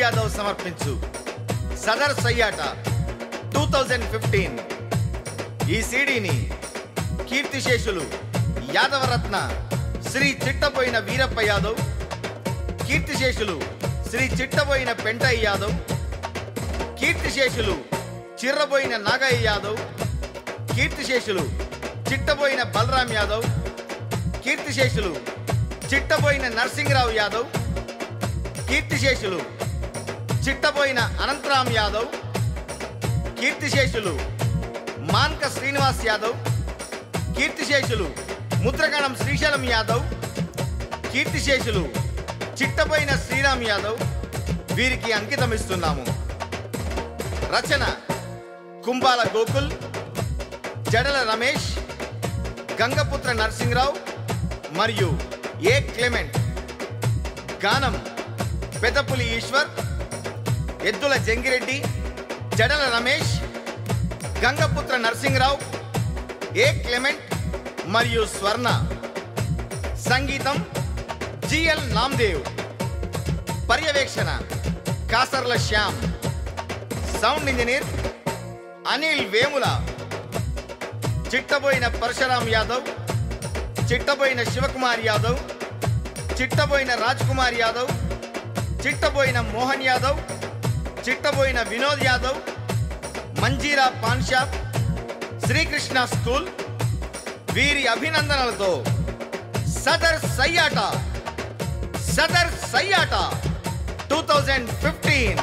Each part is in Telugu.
యాదవ్ సమర్పించు సదర్ సయ్యాట టూ థౌజండ్ ఫిఫ్టీన్ ఈ సీడీని కీర్తిశేషులు యాదవరత్న శ్రీ చిట్టబోయిన వీరప్ప యాదవ్ కీర్తిశేషులు శ్రీ చిట్టబోయిన పెంటయ్య యాదవ్ కీర్తిశేషులు చిర్రబోయిన నాగయ్య యాదవ్ కీర్తిశేషులు చిట్టబోయిన బలరాం యాదవ్ కీర్తిశేషులు చిట్టబోయిన నరసింహరావు యాదవ్ కీర్తిశేషులు చిట్టబోయిన అనంతరాం యాదవ్ కీర్తిశేషులు మాన్క శ్రీనివాస్ యాదవ్ కీర్తిశేషులు ముద్రగణం శ్రీశైలం యాదవ్ కీర్తిశేషులు చిట్టబోయిన శ్రీరామ్ యాదవ్ వీరికి అంకితమిస్తున్నాము రచన కుంబాల గోకుల్ జడల రమేష్ గంగపుత్ర నరసింహరావు మరియు ఏ క్లెమెంట్ గానం పెదపులి ఈశ్వర్ ఎద్దుల జంగిరెడ్డి జడల రమేష్ గంగపుత్ర నరసింహరావు ఏ క్లెమెంట్ మరియు స్వర్ణ సంగీతం జిఎల్ నామ్దేవ్ పర్యవేక్షణ Kasarla Shyam sound engineer Anil Vemula Chittaboina Parashuram Yadav Chittaboina Shivakumar Yadav Chittaboina Raj Kumar Yadav Chittaboina Mohan Yadav Chittaboina Vinod Yadav Manjira paan shop Srikrishna school వీరి అభినందనలతో సదర్ సయ్యాట సదర్ సయ్యాట two thousand fifteen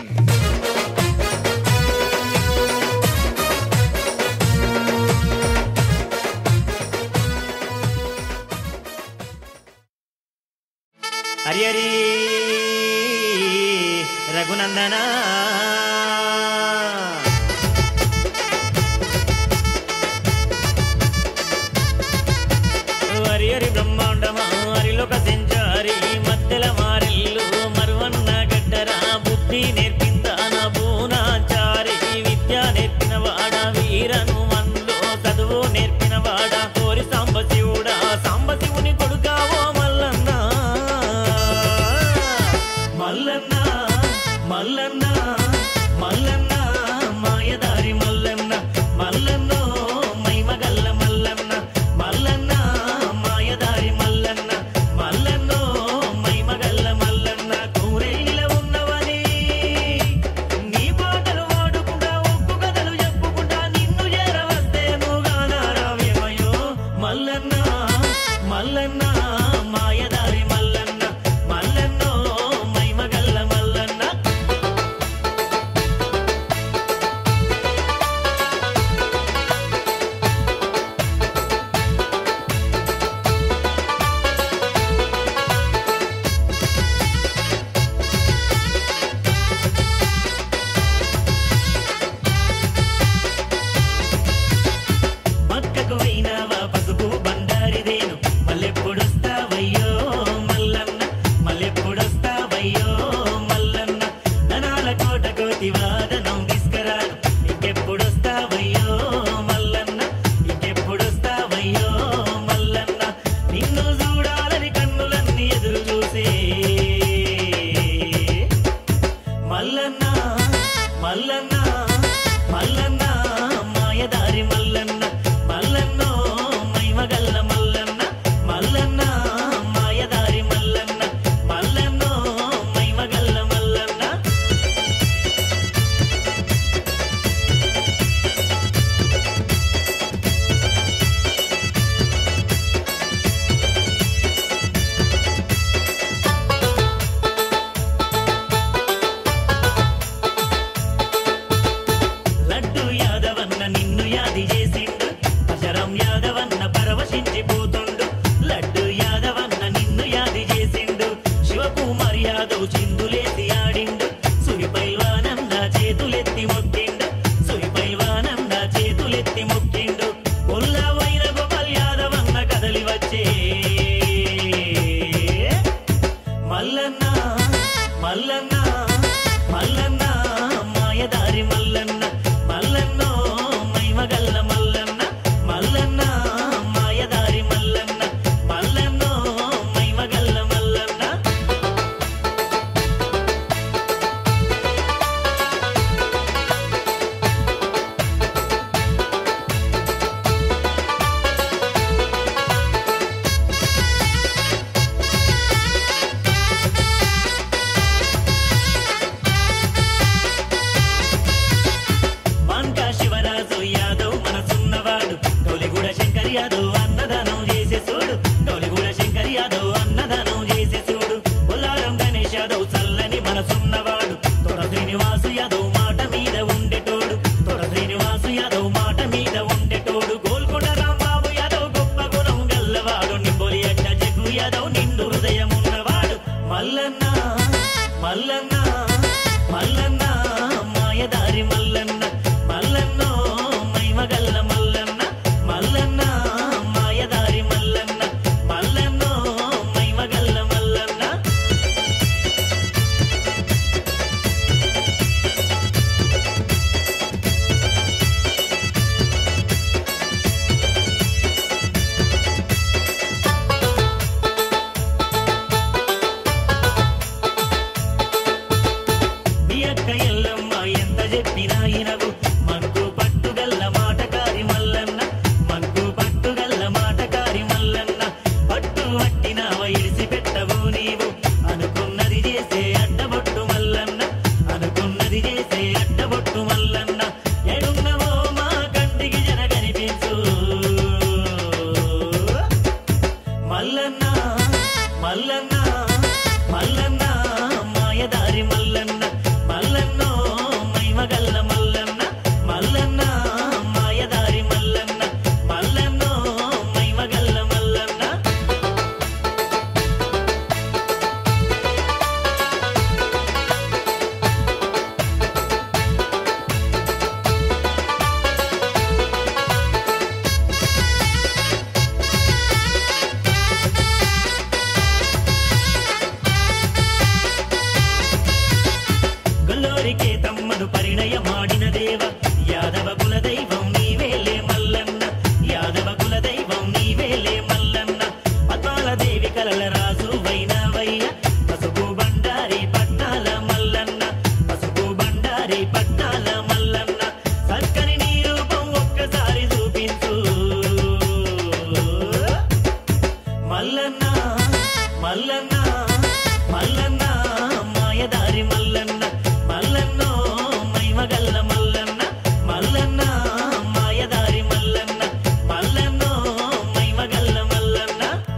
Hari Hari Raghunandana Hari Hari బ్రహ్మాండమా హరిలోక సెంచారి మధ్యల మారెల్లు మరువన్న గడ్డరా బుద్ధి నేర్పిందా నా బూనాచారి విద్య నేర్పిన వాడ వీరను మనలో చదువు నేర్పిన వాడ కోరి సాంబ శివుడా సాంబ శివుని కొడుకావో మల్లన్న మల్లన్న మల్లన్న మల్లన్న మాయదారి మల్లన్న మల్లన్నో మైమగల్ల మల్లన్న మల్లన్న మాయదారి మల్లన్న మల్లన్నో మైమగల్ల మల్లన్న కూరేల ఉన్నవని నీ పాటలు వాడుకుంటా ఒక్కు కథలు చెప్పుకుంటా నిన్ను చేరవస్తే నువ్వుగానారావేమయ్యో మల్లన్న మల్లన్న మాయదారి మల్లన్న మల్లన్నో మైమగల్ల మల్లన్న పక్కకు పోయినావా పసుపు బండారిదేను మళ్ళెప్పుడొస్తావయ్యో మల్లన్న మళ్ళెప్పుడొస్తావయ్యో మల్లన్న ధనాల కోట కోతి వాదనం తీసుకురాను ఇంకెప్పుడొస్తావయ్యో మల్లన్న ఇంకెప్పుడొస్తావయ్యో మల్లన్న నిన్ను చూడాలని కన్నులన్నీ ఎదురు చూసే మల్లన్న మల్లన్న మల్లన్న మాయదారి మల్లన్న మల్లన్నో మైమగల్ల మల్లన్న మల్లన్న మాయదారి మల్లన్న మల్లన్నో మైమగల్ల మల్లన్న లడ్డు యాదవన్న నిన్ను యాది చేసిండు అశరం యాదవన్న పరవశించిపోతుండు లడ్డు యాదవన్న నిన్ను యాది చేసిండు శివకుమార్ యాదవ్ చిందులేసి ఆడిండు సురి పైల్వానన్న చేతులెత్తి మొక్కిండు సురి పైల్వానన్న చేతులెత్తి మొక్కిండు ఒల్లా వైర గోపాల్ యాదవన్న కదలి వచ్చే మల్లన్న మల్లన్న మల్లన్న మాయదారి మల్లన్న మల్లన్నో మైమగల్ల మల్లన్న మల్లన్న మాయదారి మల్లన్న మల్లన్నో మైమగల్ల మల్లన్న మల్లన్న మాయదారి మల్లన్న మల్లన్నో మైమగల్ల మల్లన్న మల్లన్న మాయదారి మల్లన్న మల్లన్నో మైమగల్ల మల్లన్న మీ అక్క ఎల్లమ్మ ఎంత చెప్పినా ఇనవు మంకు పట్టుగల్ల మాటకారి మల్లన్న మంకు పట్టుగల్ల మాటకారి మల్లన్న పట్టు పట్టినావ ఇడిసి పెట్టవు నీవు అనుకున్నది చేసే అడ్డబొట్టు మల్లన్న అనుకున్నది చేసే అడ్డబొట్టు మల్లన్న ఎడున్నవో మా కంటికి జన కనిపించు మల్లన్న మల్లన్న మల్లన్న మాయదారి మల్లన్న మల్లన్నో మైమగల్ల మల్లన్న మల్లన్న మాయదారి మల్లన్న మల్లన్నో మైమగల్ల మల్లన్న గొల్లోరికే తమ్మడు పరిణయమాడిన దేవ యాదవ కుల దైవం నీవేలే మల్లన్న యాదవ కుల దైవం నీవేలే మల్లన్న పద్మాల దేవి కలల రాజు వైనవయ్య పసుపు బండారి పట్టాల మల్లన్న పసుపు బండారి పట్టాల మల్లన్న సక్కని నీ రూపం ఒక్కసారి చూపించు మల్లన్న మల్లన్న మల్లన్న మాయదారి మల్లన్న మల్లన్నో మైమగల్ల మల్లన్న మల్లన్న మాయదారి మల్లన్న మల్లన్నో మైమగల్ల మల్లన్న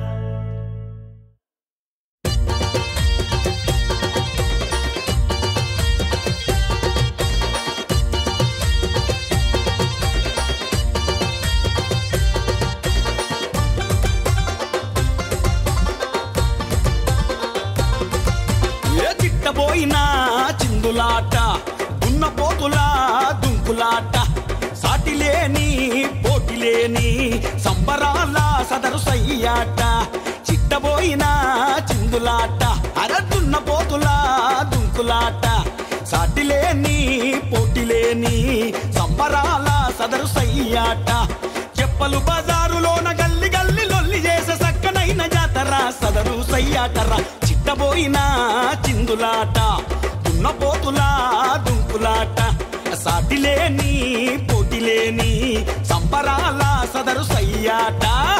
ఏ చిట్టబోయినా చిందులాట దున్నపోతులా దుంకులాట సాటిలేని పోటిలేని సంబరాల సదరు సయ్యాట చిట్టబోయినా చిందులాట అర దున్నపోతులా దుంకులాట సాటిలేని పోటిలేని సంబరాల సదరు సయ్యాట చెప్పలు బజారులోన గల్లి గల్లి లొల్లి చేసే సక్కనైన జాతర సదరు సయ్యాటరా చిట్టబోయిన చిందులాట దున్నపోతులా దుంకులాట సాటిలేని పోటిలేని సంబరాల సదరు సయ్యాట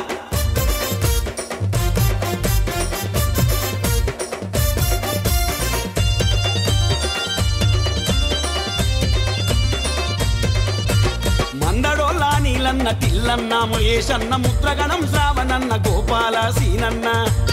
మందడోలా నీలన్న తిల్లన్న ముయేషన్న ముద్రగణం శ్రావణన్న గోపాల సీనన్న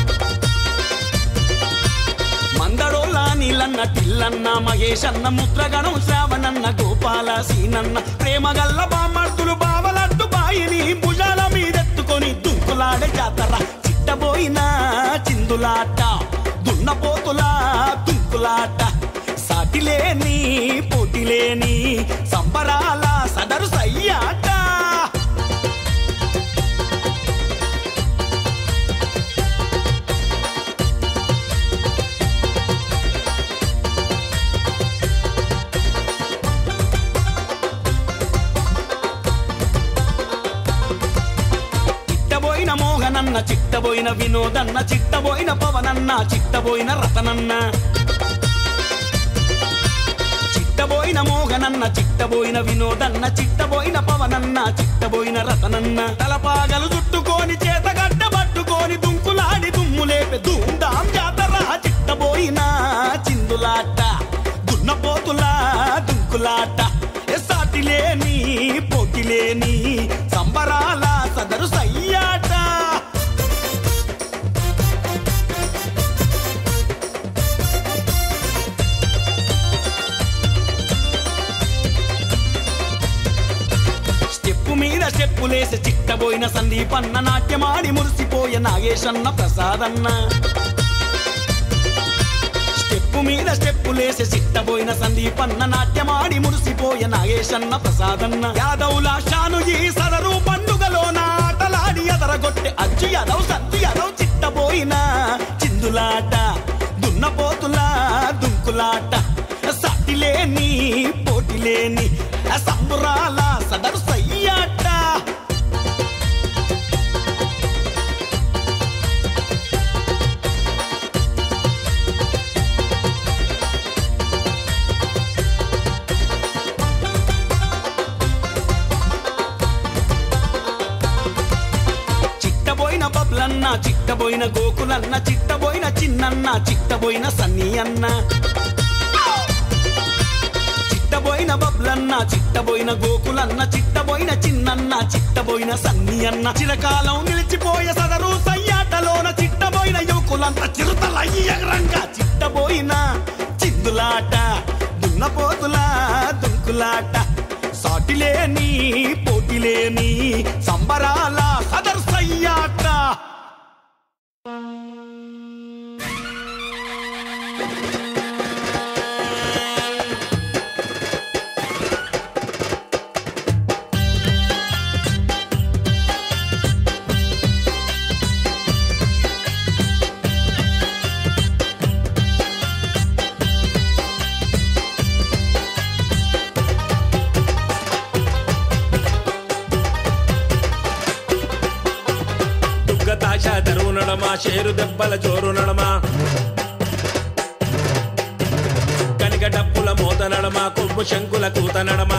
మందడోలా నీలన్న తిల్లన్న మహేషన్న ముద్రగణం శ్రావణన్న గోపాల సీనన్న ప్రేమగల్ల బామర్దులు బావలడ్డు బాయిని భుజాల మీదెత్తుకొని దుంకులాడే జాతర చిట్టబోయిన చిందులాట దున్నపోతులా దుంకులాట సాటిలేని పోటిలేని సంబరాల సదరు సయ్యాట చిట్టబోయిన మోహనన్న చిట్టబోయిన వినోదన్న చిట్టబోయిన పవనన్న చిట్టబోయిన రతనన్న చిట్టబోయిన మోహనన్న చిట్టబోయిన వినోదన్న చిట్టబోయిన పవనన్న చిట్టబోయిన రతనన్న తలపాగలు చుట్టుకొని చేతగడ్డ పట్టుకొని దుంకులాడి దుమ్ములేపే ధూమ్ధాం జాతర చిట్టబోయిన చిందులాట దున్నపోతులా దుంకులాట ఏ సాటిలేని పోటిలేని సంబరాల సదరు సయ్యాట స్టెప్పు మీద స్టెప్పులేసి చిట్టబోయిన సందీపన్న నాట్యమాడి మురిసిపోయే నాగేశన్న ప్రసాదన్న స్టెప్పు మీద స్టెప్పులేసే సిట్టబోయిన సందీపన్న నాట్యమాడి మురిసిపోయే నాగేశన్న ప్రసాదన్న యాదవుల షాను ఈ సదరు పండుగలో నాటలాడి ఎదరగొట్టె అచ్చు యాదవ్ సంతు యాదవ్ చిట్టబోయిన చిందులాట దున్నపోతుల దుంకులాట సాటిలేని పోటీలేని సంబురాల సదరు సయ్యాట చిట్టబోయిన బబ్లన్న చిట్టబోయిన గోకులన్న చిట్టబోయిన చిన్నన్న చిట్టబోయిన సన్నీ అన్న చిట్టబోయిన బబ్లన్న చిట్టబోయిన గోకులన్న చిట్టబోయిన చిన్నన్న చిట్టబోయిన సన్ని అన్న చిరకాలం నిలిచిపోయే సదరు సయ్యాటలోన చిట్టబోయిన యువకులంత చిరుతలయ్యంగా చిట్టబోయిన చిందులాట దున్నపోతుల దుంకులాట సాటిలేని పోటీలేని సంబరాల సదరు సయ్యాట దుగ్గతాశ దరువు నడమా షేరు దెబ్బల జోరు నడమా కనిక డప్పుల మోత నడమా కొమ్ము శంకుల కూత నడమా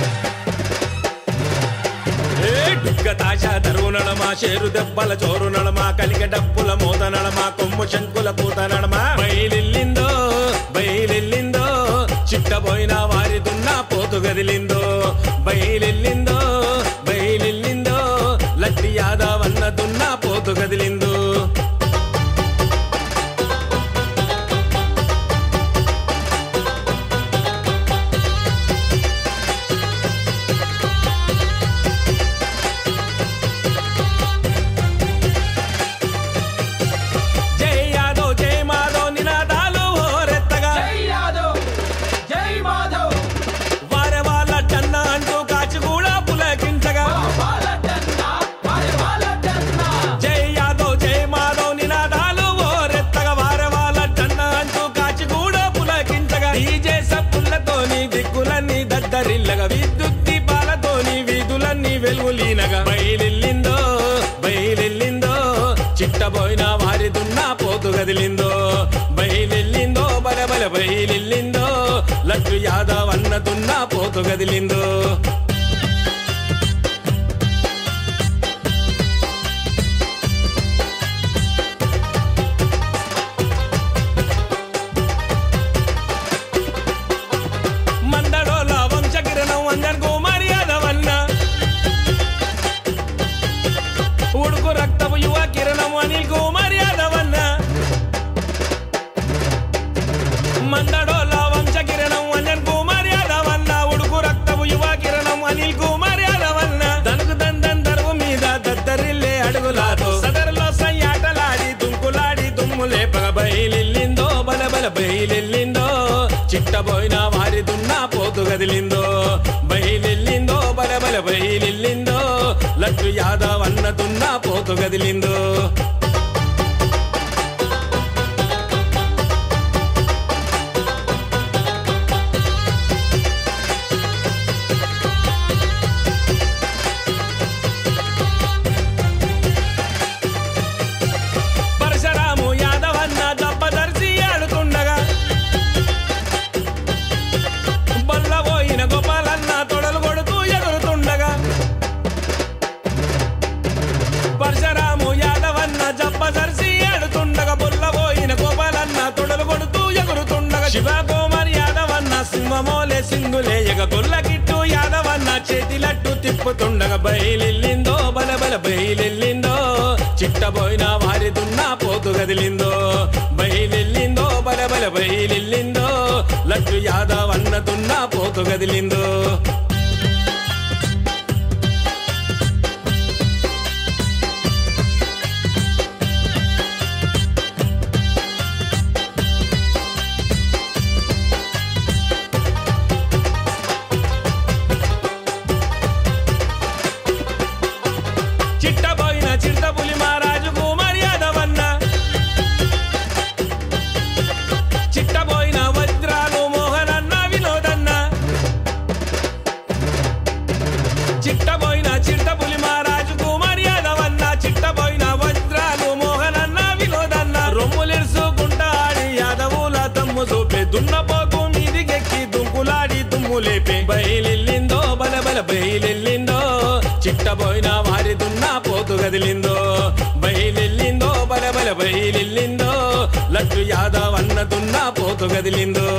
ఏ దుగ్గతాశ దరువు నడమా షేరు దెబ్బల జోరు నడమా కలిక డప్పుల మోత నడమా కొమ్ము శంకుల కూత నడమా బయలిల్లిందో బయలిల్లిందో చిట్టబోయిన వారి దున్నా పోతు గదిలిందో బయలిల్లిందో బయలిల్లిందో లట్టి యాదవన్న దున్నా పోతు గదిలిందో జై యాదవ్ జై మాధవ్ నినాదాలు ఓరెత్తగా వారె వాళ్ళ టన్న అంటూ కాచి కూడా పులకించగా జై యాదవ్ జై మాధవ్ నినాదాలు ఓరెత్తగా వారె వాళ్ళ టన్న అంటూ కాచి కూడా పులకించగా డీజే సప్పులతోని దిక్కులన్నీ దద్దరిల్లగా విద్యుత్ దీపాలతోని వీధులన్నీ వెలుగులీనగా బయలిల్లిందో బయలిల్లిందో చిట్టబోయిన వారి దున్నా పోతు గదిలిందో బయలిల్లిందో బల బల బయలిల్లిందో లడ్డు యాదవ్ అన్న దున్నా పోతు గదిలిందో మందడోల వంశకిరణం వంజన్ కుమార్ యాదవ్ అన్న ఉడుకు రక్తపు యువ కిరణం అనిల్ కుమార్ యాదవ్ అన్న మందడోల వంశ కిరణం వంజన్ కుమార్ యాదవ్ అన్న ఉడుకు రక్తపు యువ కిరణం అనిల్ కుమార్ యాదవ్ అన్న దనుకు దందన్ దరువు మీద దద్దరిల్లే అడుగులాతో సదరులో సయ్యాటలాడి దుంకులాడి దుమ్ములే పగ బయలిల్లిందో బల బల బయలిల్లిందో చిట్టబోయిన వారి దున్నా పోతు గదిలిందో బయలిల్లిందో బల బల బయలిల్లిందో లడ్డు యాదవ్ అన్న దున్నా పోతు గదిలిందో పరశురాము యాదవ్ అన్న దప్పదర్శి ఆడుతుండగా బల్లబోయిన గోపాలన్న తొడలు కొడుతూ ఎగురుతుండగా పరశురాము యాదవ్ అన్న జప్పదర్శి ఆడుతుండగా బొల్లబోయిన గోపాలన్న తొడలు కొడుతూ ఎగురుతుండగా శివ కుమార్ యాదవ్ అన్న సింహమోలే సింగులేయగ గొల్లకిట్టు యాదవ్ అన్న చేతిలట్టు తిప్పుతుండగా బయలిల్లిందో బల బల బయలిల్లిందో చిట్టబోయిన వారి దున్నా పోతు గదిలిందో బయలిల్లిందో బల బల బయలిల్లిందో లడ్డు యాదవ్ అన్న దున్నా పోతు గదిలిందో దుమ్ము లేపే బయలెల్లిందో బల బల బయలెల్లిందో చిట్టబోయిన వారి దున్నా పోతు గదిలిందో బయలెల్లిందో బల బల బయలెల్లిందో లడ్డు యాదవ్ అన్న దున్నా పోతు గదిలిందో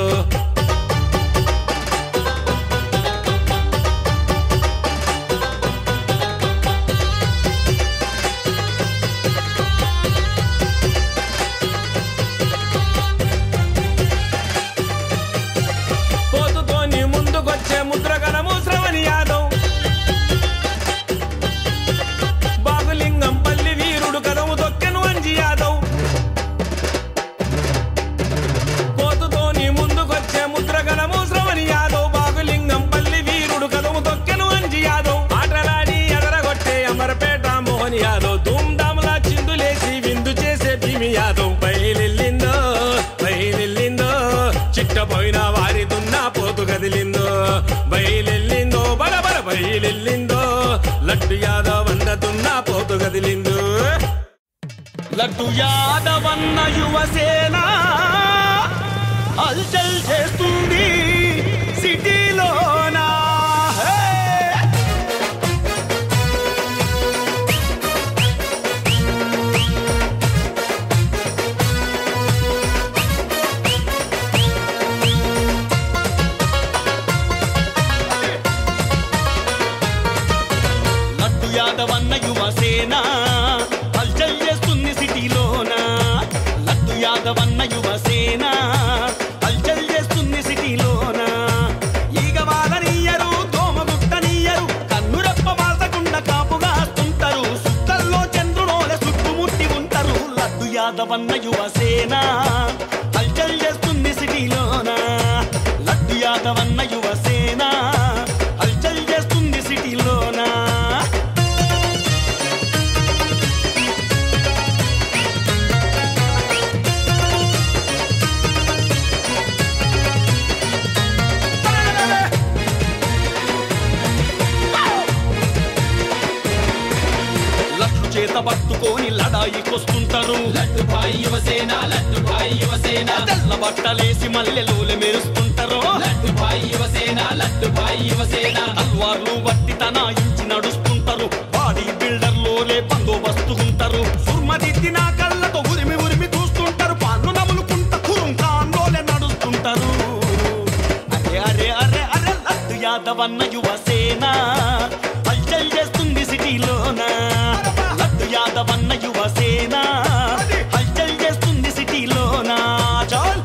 పోతుతోని ముందుకొచ్చే ముద్రగణము శ్రవణి యాదవ్ బాగులింగం పల్లి వీరుడు కదము దొక్కెను అంజి యాదవ్ పోతుతోని ముందుకొచ్చే ముద్రగణము శ్రవణి యాదవ్ బాగులింగం పల్లి వీరుడు కదము దొక్కెను అంజి యాదవ్ ఆటలాడి ఎదరగొట్టే అమరపేట మోహన్ యాదవ్ ధూమ్ధాములా చిందులేసి విందు చేసే భీమి యాదవ్ బయలెల్లిందో బయలెల్లిందో చిట్టపోయిన వారి దున్నా పోతు కదిలిందో బయలెల్లిందో బడబడ బయలెల్లిందో లడ్డు యాదవ్ అన్న దున్నా పోతు కదిలిందో లడ్డు యాదవన్న యువసేన హల్చల్ చేస్తుంది సిటీలోనా హే! లడ్డు యాదవన్న యువసేన హల్చల్ చేస్తుంది సిటీలోన లడ్డు యాదవన్న యువసేన హల్చల్ చేస్తుంది సిటీలోన ఈగ వాలనీయరు దోమగుట్టనీయరు కన్నురెప్ప మాల్చకుండా కాపుగాస్తుంటారు సుక్కల్లో చంద్రుడోల చుట్టుముట్టి ఉంటారు లడ్డు యాదవన్న యువసేన హల్చల్ చేస్తుంది సిటీలోన లడ్డు యాదవన్న యువసేన హల్చల్ చేస్తుంది సిటీలోనా లడ్డు చేత పట్టుకొని లడాయికొస్తుంటారు లడ్డుపాయి యువసేన లడ్డుపాయి యువసేన తెల్ల బట్టలేసి మల్లెలోలే మెరుస్తుంటారు లడ్డుపాయి యువసేన లడ్డుపాయి యువసేన తల్వార్లు బట్టి తనాయించి నడుస్తుంటారు బాడీ బిల్డర్లోనే బందోబస్తుకుంటారు సుర్మదిద్దిన కళ్ళతో ఉరిమి ఉరిమి చూస్తుంటారు పాన్ను నములుకుంట కురుం కాన్లోలే నడుస్తుంటారు అరే అరే అరే అరే లడ్డు యాదవన్న యువసేన హల్చల్ చేస్తుంది సిటీలోన లడ్డు యాదవన్న యువసేన హల్చల్ చేస్తుంది సిటీలోన చాల్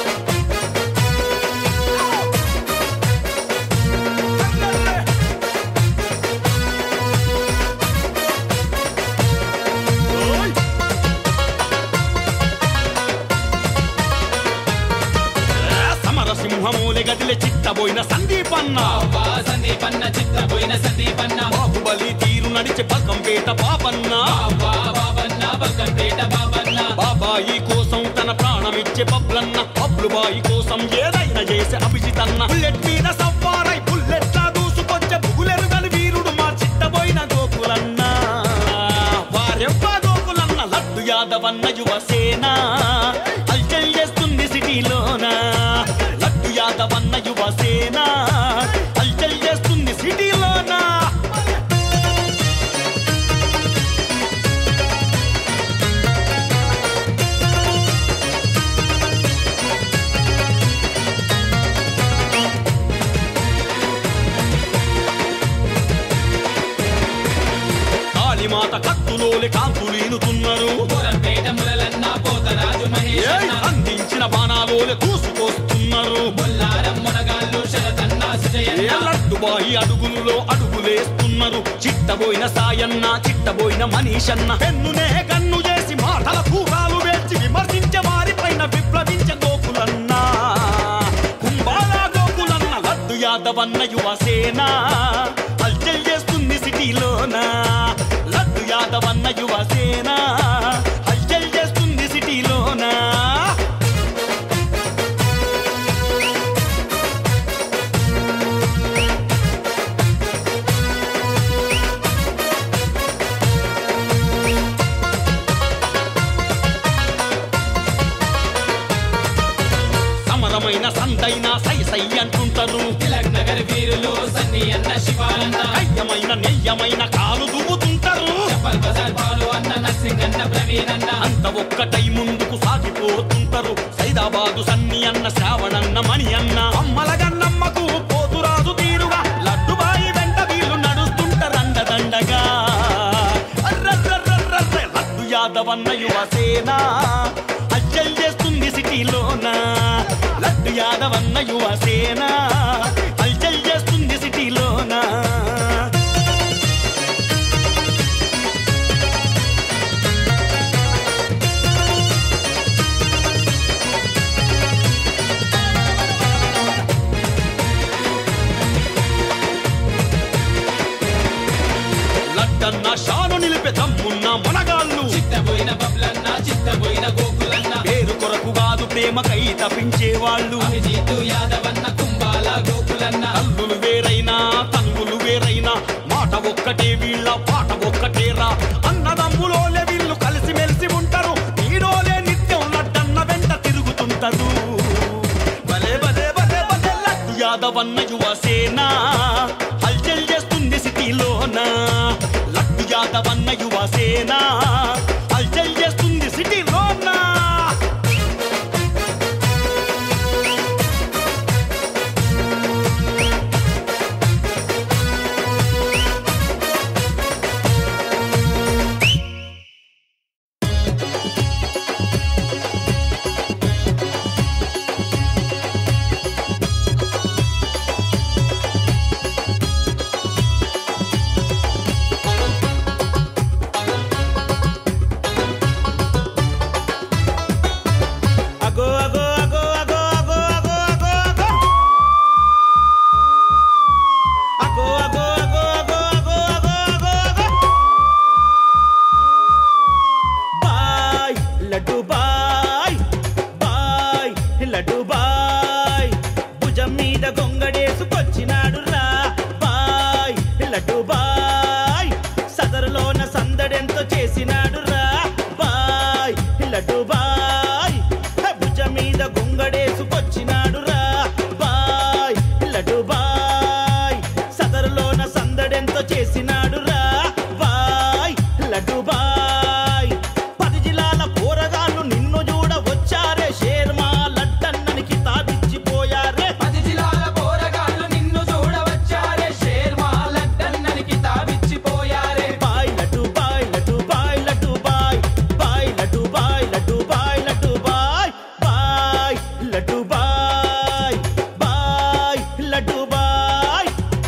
సమరసింహమూలె గదిలే చిత్తబోయిన సందీపన్న వా సందీపన్న చిత్తపోయిన సందీపన్న బాహుబలి తీరు నడిచే పకంపేట పాపన్న వా బాబన్న బగ్గంపేట బాబన్న బాబాయి కోసం తన ప్రాణమిచ్చే పబ్లన్న పబ్లు బాయి కోసం ఏదైనా చేసే అభిజితన్న బుల్లెట్ మీద సవ్వారై బుల్లెట్లా దూసుకొచ్చే బుగులెరుగని వీరుడు మా చిత్తబోయిన గోకులన్న వారెవ్వ గోకులన్న లడ్డు యాదవన్న యువసేన హల్చల్ చేస్తుంది సిటీలోన లడ్డు యాదవన్న యువసేన హల్చల్ చేస్తుంది సిటీలోన కాళీమాత కత్తులోలే కాంతులీనుతున్నారు పురంపేట మురలన్న పోతరాజు మహేష్ ఏయ్! అందించిన బాణాలోలే దూసుకొస్తున్నారు ముల్లారం మునగాళ్ళు శరతన్న ఏ సుజయన్న లడ్డుబాయి అడుగుల్లో అడుగులేస్తున్నారు చిట్టబోయిన సాయన్న చిట్టబోయిన మనీషన్న పెన్నునే కన్ను చేసి మాటల పూకాలు వేసి విమర్శించే వారిపైన విప్లవించే గోకులన్న కుంభాల గోకులన్న లడ్డు యాదవన్న యువసేన హల్చల్ చేస్తుంది సిటీలోన లడ్డు యాదవన్న యువసేన హల్చల్ చేస్తుంది సిటీలోన సమరమైన సందైన సై సై అంటుంటారు తిలగ్న నగరి వీరులు సన్ని అన్న శివాలన్న అయ్యమైన నెయ్యమైన కాలు దువ్వుతుంటారు చెప్పల్ బజార్ బాలు అన్న నర్సింగ్ అన్న ప్రవీణ్ అన్న అంత ఒక్కటై ముందుకు సాగిపోతుంటారు సైదాబాదు సన్ని అన్న శ్రావణన్న మణి అన్న అమ్మలగన్నమ్మకు పోతురాజు తీరుగా లడ్డుబాయి వెంట వీళ్ళు నడుస్తుంటారండ దండగా అర్రర్రర్రర్రర్ర, లడ్డు యాదవన్న యువసేన అజ్జల్ చేస్తుంది సిటీలోన లడ్డు యాదవన్న యువసేన అల్జల్ చేస్తుంది సిటీలోన లడ్డన్న షాను నిలిపే తమ్మున్న మనగాళ్ళు చిత్తపోయిన బబ్లన్న చిత్తపోయిన గోకులన్న పేరు కొరకు కాదు ప్రేమకై తపించేవాళ్ళు అభిజీతు యాదవన్న కుంబాల గోకులన్న తల్లులు వేరైనా తల్లులు వేరైనా మాట ఒక్కటే వీళ్ళ పాట ఒక్కటేరా అన్నదమ్ములోలే వీళ్ళు కలిసి మెలిసి ఉంటారు వీడోలే నిత్యం లడ్డన్న వెంట తిరుగుతుంటారు భలే భలే భలే భలే లడ్డు యాదవన్న యువసేన హల్చల్ చేస్తుంది సిటీలోన లడ్డు యాదవన్న యువసేన హల్చల్ చేస్తుంది సిటీలోన అగో అగో అగో అగో అగో అగో అగో అగో అగో అగో అగో అగో అగో అగో అగో అగో బాయ్ లడ్డు బాయ్ బాయ్ లడ్డు బాయ్ భుజం మీద గొంగడేసుకొచ్చినాడు రా బాయ్ లడ్డు బాయ్ సదరులోన సందడెంతో చేసినాడు రా బాయ్ లడ్డు బాయ్ భుజం మీద గొంగడేసుకొచ్చినాడు రా బాయ్ లడ్డు బాయ్ సదరులోన సందడెంతో చేసినాడు రా బాయ్ లడ్డు బాయ్ పది జిల్లాల పోరగాళ్ళు నిన్ను చూడ వచ్చారే షేర్మా లడ్డన్నని కితాబిచ్చిపోయారే పది జిల్లాల పోరగాళ్ళు నిన్ను చూడవచ్చారే షేర్మా లడ్డన్నని కితాబిచ్చిపోయారే బాయ్ లడ్డు బాయ్ లడ్డు బాయ్ లడ్డు బాయ్ బాయ్ లడ్డు బాయ్ లడ్డు బాయ్ లడ్డు బాయ్ బాయ్ లడ్డు బాయ్ బాయ్ లడ్డు బాయ్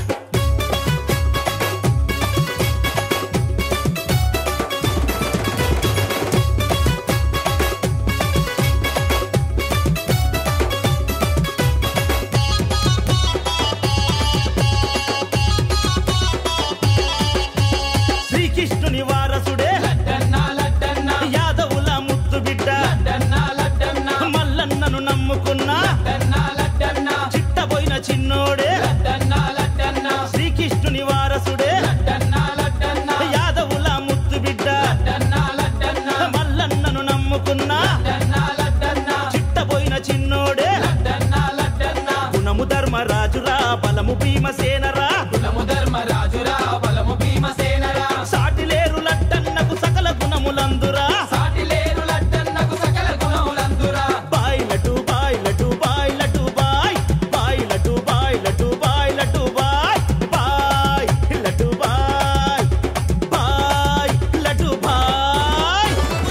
శ్రీకృష్ణుని వారసుడే లడ్డన్న లడ్డన్న యాదవుల ముద్దు బిడ్డ లడ్డన్న లడ్డన్న మల్లన్నను నమ్ముకున్న లడ్డన్న లడ్డన్న చిట్టబోయిన చిన్నోడే లడ్డన్న లడ్డన్న శ్రీకృష్ణుని వారసుడే లడ్డన్న లడ్డన్న యాదవుల ముద్దు బిడ్డ లడ్డన్న లడ్డన్న మల్లన్నను నమ్ముకున్న లడ్డన్న లడ్డన్న చిట్టబోయిన చిన్నోడే లడ్డన్న లడ్డన్న గుణము ధర్మరాజురా బలము భీమసేనరా కులము ధర్మరాజురా బలము భీమసేనరా సాటి లేరు లట్టన్నకు సకల గుణములందురా సాటి లేరు లడ్డన్నకు సకల గుణములందురా బాయ్ లడ్డు బాయ్ లడ్డు బాయ్ లడ్డు బాయ్ బాయ్ లడ్డు బాయ్ లడ్డు బాయ్ లడ్డు బాయ్ బాయ్ లడ్డు బాయ్ బాయ్ లడ్డు బాయ్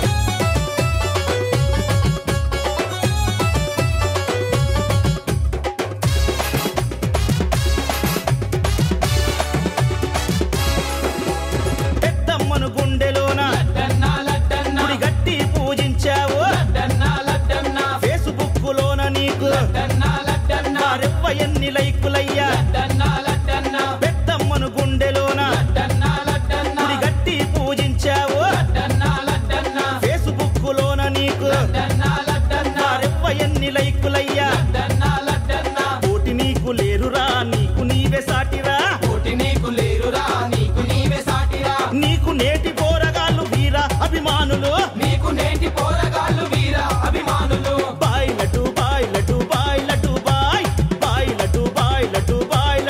పెద్దమ్మను గుండెలోన లడ్డన్న లడ్డన్న గుడి గట్టి పూజించావు లడ్డన్న లడ్డన్న ఫేస్బుక్ లోన నీకు లడ్డన్న లడ్డన్న వారెవ్వ ఎన్ని లైకులయ్యా లడ్డన్న లడ్డన్న పెద్దమ్మను గుండెలోన లడ్డన్న లడ్డన్న గుడి గట్టి పూజించావు లడ్డన్న లడ్డన్న ఫేస్బుక్ లోన నీకు లడ్డన్న లడ్డన్న వారెవ్వ ఎన్ని లైకులయ్యా లడ్డన్న లడ్డన్న పోటీ నీకు లేరురా నీకు నీవే సాటిరా కోటి నీకు లేరురా నీకు నీవే సాటిరా నీకు నేటి పోరగాళ్ళు వీరా అభిమానులు నీకు నేటి పోరగాళ్ళు వీరా అభిమానులు బాయ్ లడ్డు బాయ్ లడ్డు బాయ్ లడ్డు బాయ్ బాయ్ లడ్డు బాయ్ లడ్డు బాయ్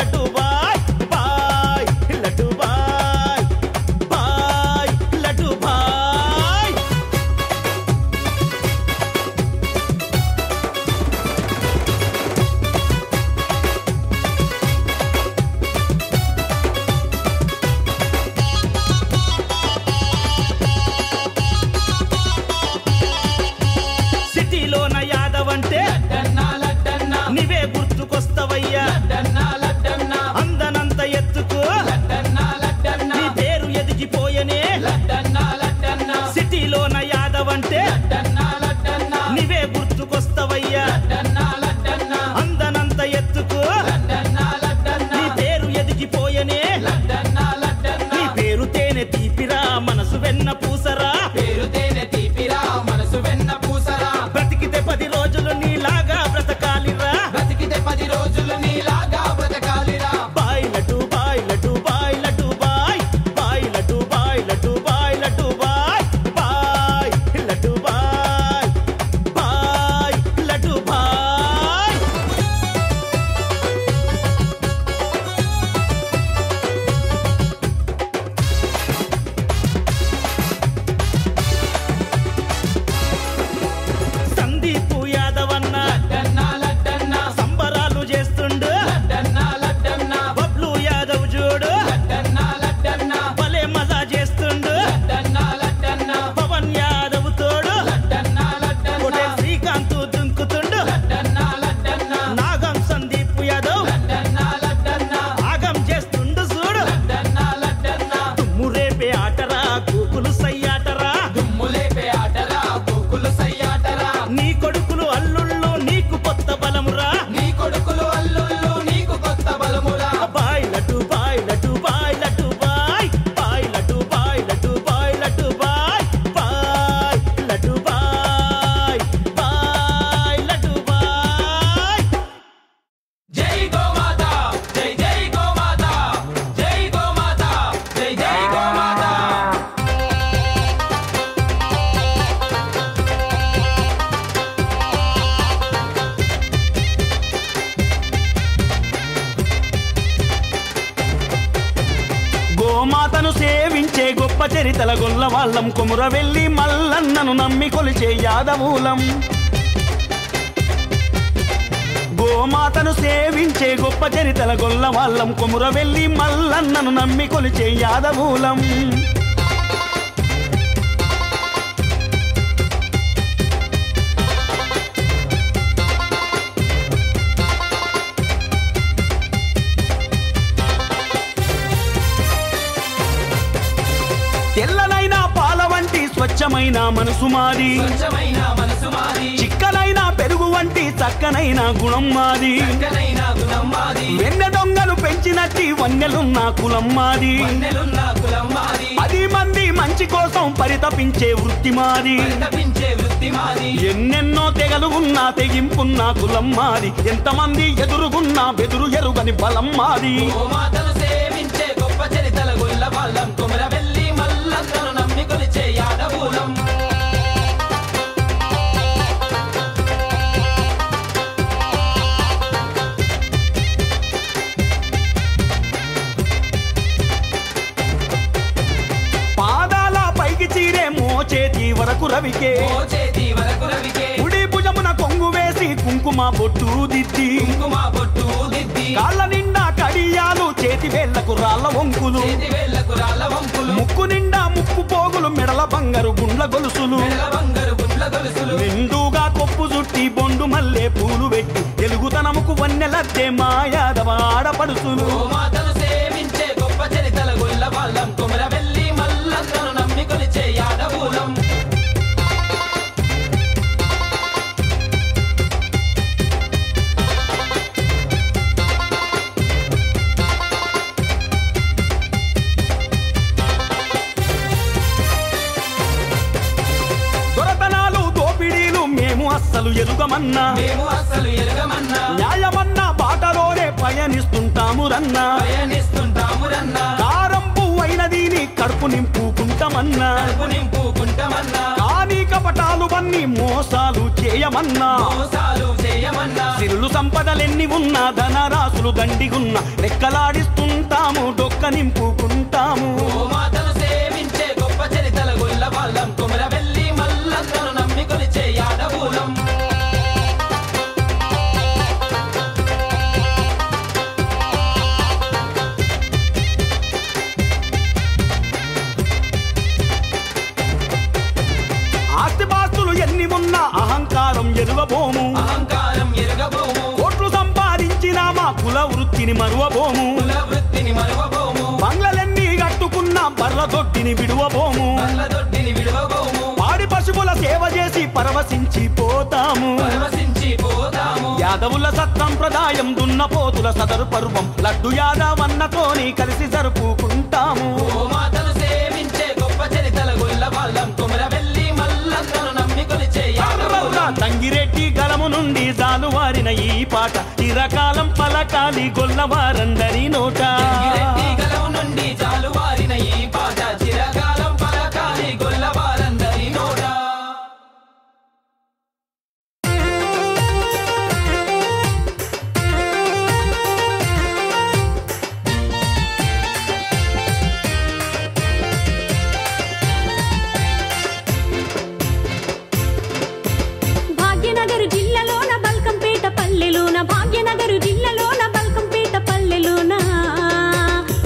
గోమాతను సేవించే గొప్ప చరితల గొల్ల వాళ్ళం కొముర వెళ్ళి మల్లన్నను నమ్మి కొలిచే యాదవులం గోమాతను సేవించే గొప్ప చరితల గొల్ల వాళ్ళం కొముర వెళ్ళి మల్లన్నను నమ్మి కొలిచే యాదవులం తెల్లనైన పాల వంటి స్వచ్ఛమైన మనసు మాది స్వచ్ఛమైన మనసు మాది చిక్కనైన పెరుగు వంటి చక్కనైన గుణం మాది చక్కనైన గుణం మాది వెన్నె దొంగలు పెంచినట్టి వన్నెలున్న కులం మాది వన్నెలున్న కులం మాది పది మంది మంచి కోసం పరితపించే వృత్తి మాది పరితపించే వృత్తి మాది ఎన్నెన్నో తెగలు ఉన్నా తెగింపున్న కులం మాది ఎంతమంది ఎదురుగున్నా బెదురు ఎరుగని బలం మాది గోమాతను సేవించే గొప్ప చరితల గొల్ల వాళ్ళం కుమర వెళ్ళి మల్లన్నను నమ్మి కొలిచే యాదవులం పాదాల పైకి చీరే మోచేతి వరకు రవికే ఓ చేతి వరకు రవికే కుడి భుజమున కొంగు వేసి కుంకుమ బొట్టు దిద్ది కుంకుమ బొట్టు దిద్ది కాళ్ళ నిండా కడియాలు చేతి వేళ్లకు రాళ్ళ వంకులు చేతి వేళ్లకు రాళ్ళ వంపులు ముక్కు నిండా ముక్కు పోగులు మెడల బంగారు గుండ్ల గొలుసులు మెడల బంగారు గుండ్ల గొలుసులు నిండుగా కొప్పు చుట్టి బొండు మల్లె పూలు పెట్టి తెలుగుతనముకు వన్నెలద్దే మాయాదవ ఆడపడుసులు గోమాతను సేవించే గొప్ప చరితల గొల్ల వాళ్ళం కుమర వెళ్ళి మల్లన్నను నమ్మి కొలిచే యాదవులం దొరతనాలు దోపిడీలు మేము అస్సలు ఎరుగమన్నా మేము అస్సలు ఎరగమన్నా న్యాయమన్నా బాటలోనే పయనిస్తుంటాము రన్నా పయనిస్తుంటాము రన్నా కారం పువ్వైన దీని కడుపు నింపుకుంటామన్నా కడుపు నింపుకుంటామన్నా కానీ కపటాలు వన్ని మోసాలు చేయమన్నా మోసాలు చేయమన్నా సిరులు సంపదలెన్ని ఉన్నా ధనరాశులు దండిగున్నా రెక్కలాడిస్తుంటాము డొక్క నింపుకుంటాము గోమాతను సేవించే గొప్ప చరితల గొల్ల వాళ్ళం కుమర వెళ్ళి మల్లన్నను నమ్మి కొలిచే యాదవులం ఆస్తిపాస్తులు ఎన్ని ఉన్నా అహంకారం ఎరుగబోము అహంకారం ఎరగబోము కోట్లు సంపాదించిన మా కుల వృత్తిని మరువబోము కుల వృత్తిని మరవబోము బంగ్లలెన్ని కట్టుకున్న బర్ల దొడ్డిని విడువబోము కళ్ళ దొడ్డిని విడవబోము పాడి పశువుల సేవ చేసి పరవశించి పోతాము పరవశించి పోతాము యాదవుల సత్సంప్రదాయం దున్నపోతుల సదరు పర్వం లడ్డు యాదవన్నతోని కలిసి జరుపుకుంటాము గోమాతను సేవించే గొప్ప చరితల గొల్ల వాళ్ళం కుమర వెళ్ళి మల్లన్నను నమ్మి కొలిచే యాదవులం తంగిరెడ్డి గలము నుండి జాలువారిన ఈ పాట చిరకాలం పలకాలి గొల్లవారందరి నోట రెడ్డి గలవు నుండి జాలువారిన ఈ పాట చిరకాలం పలకాలి గొల్లవారందరి నోట భాగ్యనగర్ జిల్లాలోన బల్కంపేట పల్లెలోన భాగ్యనగర్ జిల్లాలోన బల్కంపేట పల్లెలోన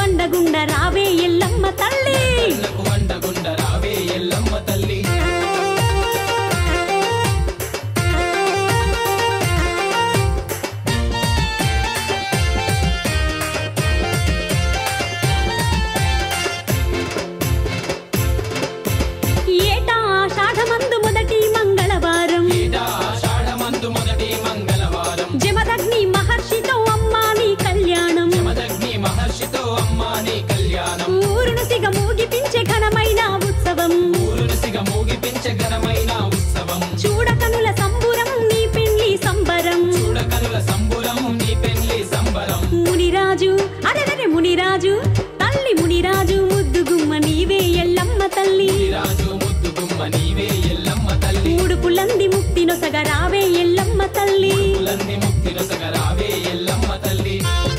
అండగుండ రావే ఎల్లమ్మ తల్లి కళ్ళకు వండగుండ రావే ఎల్లమ్మ తల్లి ఏటా ఆషాఢమందు మొదటి మంగళవారం ఏటా ఆషాఢమందు మొదటి మంగళవారం జమదగ్ని మహర్షితో అమ్మా నీ కళ్యాణం మదగ్ని మహర్షితో అమ్మా నీ కళ్యాణం ఊరును సిగ మూగిపించే ఘనమైన ఉత్సవం ఊరును సిగ మూగిపించే ఘనమైన ఉత్సవం చూడకనుల సంబురం నీ పెళ్లి సంబరం చూడకనుల సంబురం నీ పెళ్లి సంబరం మునిరాజు అరెరెరె మునిరాజు తల్లి మునిరాజు ముద్దుగుమ్మ నీవే ఎల్లమ్మ తల్లి రాజు ముద్దు గుమ్మ నీవే ఎల్లమ్మ తల్లి ముడుపులంది ముక్తి నొసగ రావే ఎల్లమ్మ తల్లి కులంది ముక్తి రసగ రావే ఎల్లమ్మ తల్లి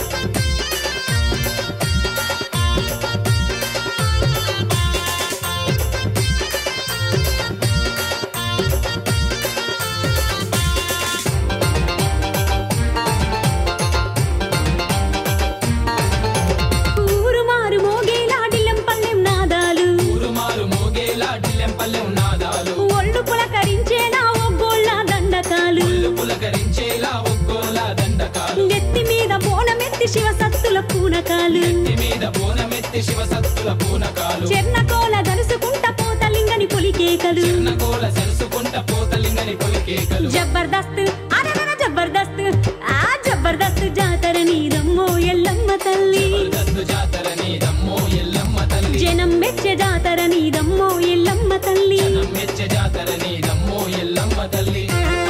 ఊరు మారు మోగేలాడిలం పల్లెం నాదాలు ఊరుమారు మోగేలా డిల్లెంపల్లెం నాదాలు ఒళ్ళు పులకరించేలా ఒగ్గోళ్ళ దండకాలు ఒళ్ళు పులకరించేలా ఒక్కోల దండకాలు నెత్తి మీద బోనమెత్తి శివ సత్తుల పూనకాలు నెత్తి మీద బోనమెత్తి శివసత్తుల పూనకాలు చెర్నకోల దరుసుకుంట పోతలింగని పొలికేకలు చిన్నకోల సరుసుకుంట పోతలింగని పొలికేకలు జబర్దస్త్ అరగర జబర్దస్త్ ఆ జబర్దస్త్ జాతర నీదమ్మో ఎల్లమ్మ తల్లి దస్తు జాతర నీదమ్మో ఎల్లమ్మ తల్లి జనం మెచ్చే జాతర నీదమ్మో ఎల్లమ్మ తల్లి జనం మెచ్చ జాతర నీదమ్మో ఎల్లమ్మ తల్లి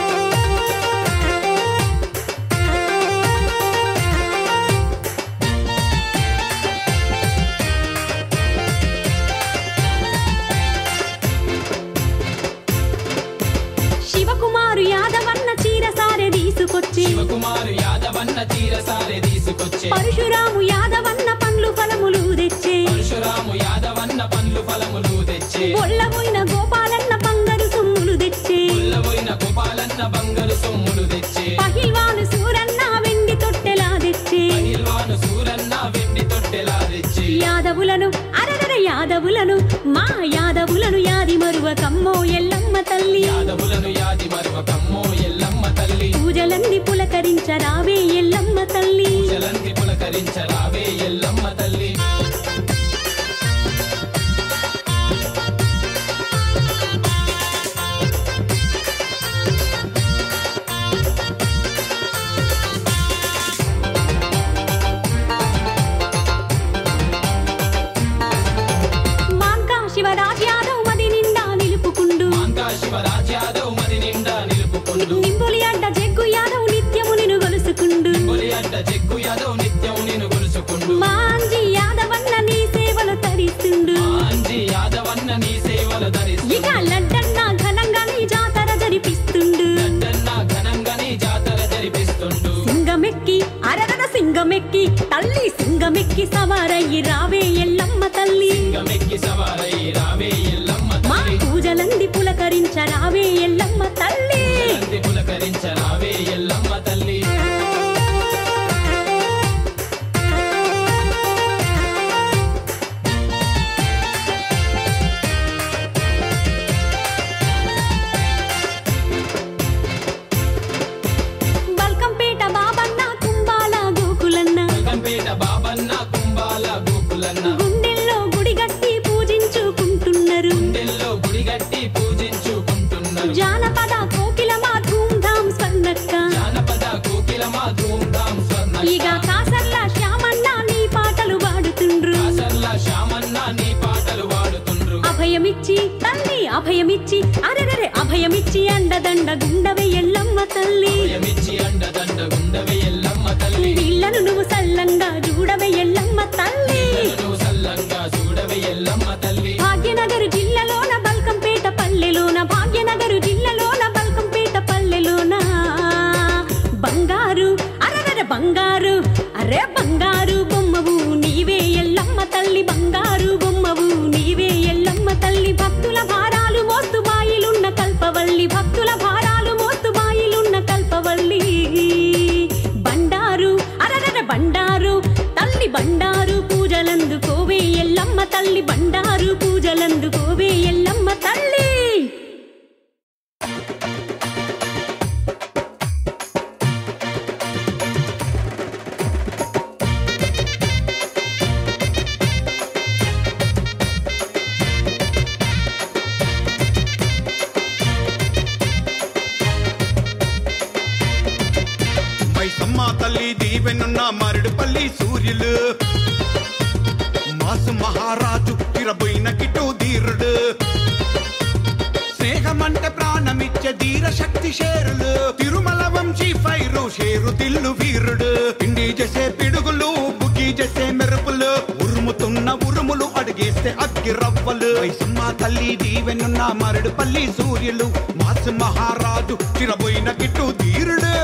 శివకుమారు యాదవన్న చీర సారె తీసుకొచ్చి శివకుమారు యాదవన్న తీరసాలే తీసుకొచ్చే పరశురాము యాదవన్న పండ్లు ఫలములు తెచ్చే పరశురాము యాదవన్న పండ్లు ఫలములు తెచ్చే ఒళ్ళబోయిన గోపాలన్న బంగారు సొమ్ములు తెచ్చే పుల్లబోయిన గోపాలన్న బంగారు సొమ్ములు తెచ్చే పహిల్వాను సూరన్న వెండి తొట్టెలా తెచ్చే పహిల్వాను సూరన్న వెండి తొట్టెలా తెచ్చే యాదవులను అరగర యాదవులను మా యాదవులను యాది మరువ కమ్మో ఎల్లమ్మ తల్లి యాదవులను యాది మరువ కమ్మో ఎల్లమ్మ తల్లి పూజలన్నీ పులకరించరావే ఎల్లమ్మ తల్లి జలంతి పులకరించరావే ఎల్లమ్మ తల్లి మాంకా శివరాజ్ యాదవ్ మది నిండా నిలుపుకుండు మాంకా శివరాజ్ యాదవ్ మరి నిండా నిలుపుకుండు నింబులి అడ్డ జగ్గు యాదవ్ నిత్యము నిన్ను గొలుసుకుండు పులి అడ్డ చెక్కు యాదవ్ నిత్యం నేను గొలుసుకుండు మాంజి యాదవన్న నీ సేవలు తరిస్తుండు ఆంజీ యాదవన్న నీ సేవలు ధరిస్తూ ఇక లడ్డన్న ఘనంగా నీ జాతర జరిపిస్తుండు గడ్డన్న ఘనంగా నీ జాతర జరిపిస్తుండు సింగమెక్కి అరగన సింగమెక్కి తల్లి సింగమెక్కి సవారయ్యి రావే ఎల్లమ్మ తల్లి గమెక్కి సవారై రావే ఎల్లమ్మ మా తల్లి పూజలంది పులకరించ రావే ఎల్లమ్మ తల్లి జలంతి పులకరించరావే ఎల్లమ్మ తల్లి బల్కంపేట బాబన్న కుంబాల గోకులన్న కంపేట బాబన్న కుంబాల గోకులన్న గుండెల్లో గుడిగట్టి పూజించుకుంటున్నారు గుండెల్లో గుడిగట్టి పూజించుకుంటున్నారు జానపద కోకిలమా ధూమ్ధాం స్వర్ణక్క జానపద కోకిలమా ధూమ్ధాం స్వర్ణ ఇక కాసర్ల శ్యామన్న నీ పాటలు పాడుతుండ్రు కాసర్ల శ్యామన్న నీ పాటలు వాడుతుండ్రు అభయమిచ్చి తల్లి అభయమిచ్చి అరెరెరె అభయమిచ్చి అండదండ గుండవే ఎల్లమ్మ తల్లి భయమిచ్చి అండదండ గుండవే ఎల్లమ్మ తల్లి వీళ్ళను నువ్వు సల్లంగా చూడవే ఎల్లమ్మ తల్లి నువ్వు సల్లంగా చూడవే ఎల్లమ్మ తల్లి భాగ్యనగర్ జిల్లాలోన బల్కంపేట పల్లెలోన భాగ్యనగర్ జిల్లాలోన బల్కంపేట పల్లెలోన బంగారు అరగర బంగారు అరే బంగారు బొమ్మవు నీవే ఎల్లమ్మ తల్లి బంగారు బొమ్మవు నీవే ఎల్లమ్మ తల్లి భక్తుల భారాలు మోస్తు బాయిలున్న కల్పవల్లి భక్తుల భారాలు మోస్తు బాయిలున్న కల్పవల్లి బండారు అరగర బండారు తల్లి బండారు పూజల తల్లి బండారు పూజలందుకోవే ఎల్లమ్మ తల్లి మైసమ్మ తల్లి దీవెనున్న మరడుపల్లి సూర్యులు మాసు మహారాజు తిరబోయిన కిటో ధీరుడు స్నేహమంటే ప్రాణమిచ్చే ధీర శక్తి షేరులు తిరుమల వంశీ ఫైరు షేరు తిల్లు వీరుడు పిండి చేసే పిడుగులు బుగ్గి చేసే మెరుపులు ఉరుముతున్న ఉరుములు అడిగేస్తే అగ్గి రవ్వలు మైసమ్మ తల్లి దీవెనున్న మరడుపల్లి సూర్యులు మాసు మహారాజు తిరబోయిన కిట్టు ధీరుడు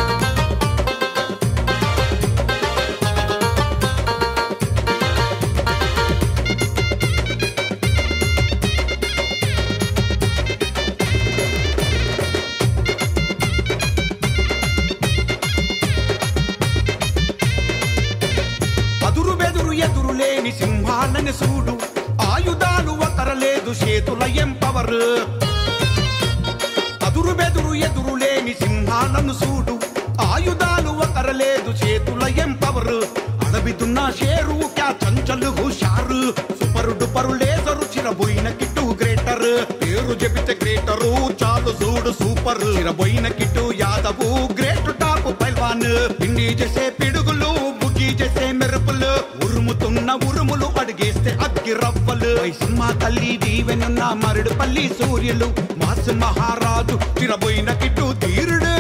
అదురు బెదురు ఎదురు లేని సింహాలని సూడు ఆయుధాలు ఒకరలేదు చేతుల ఎంపవర్ అదురు బెదురు ఎదురు లేని సింహాలను సూడు ఆయుధాలు ఒకరలేదు చేతుల ఎంపవర్ అడవితున్న షేరు క్యా చంచలు హుషారు super duper laser Chiraboina Kittu greater పేరు చెబితే గ్రేటరు చాలు చూడు super Chiraboina Kittu Yadav great top పైల్వాన్ పిండి చేసే పిడుగులు బుగ్గి చేసే మెరుపులు ఉరుముతున్న ఉరుములు అడిగేస్తే అగ్గి రవ్వలు వైసమ్మ తల్లి దీవెనున్న మరుడు పల్లి సూర్యులు మాసు మహారాజు చిరబోయిన కిట్టు ధీరుడు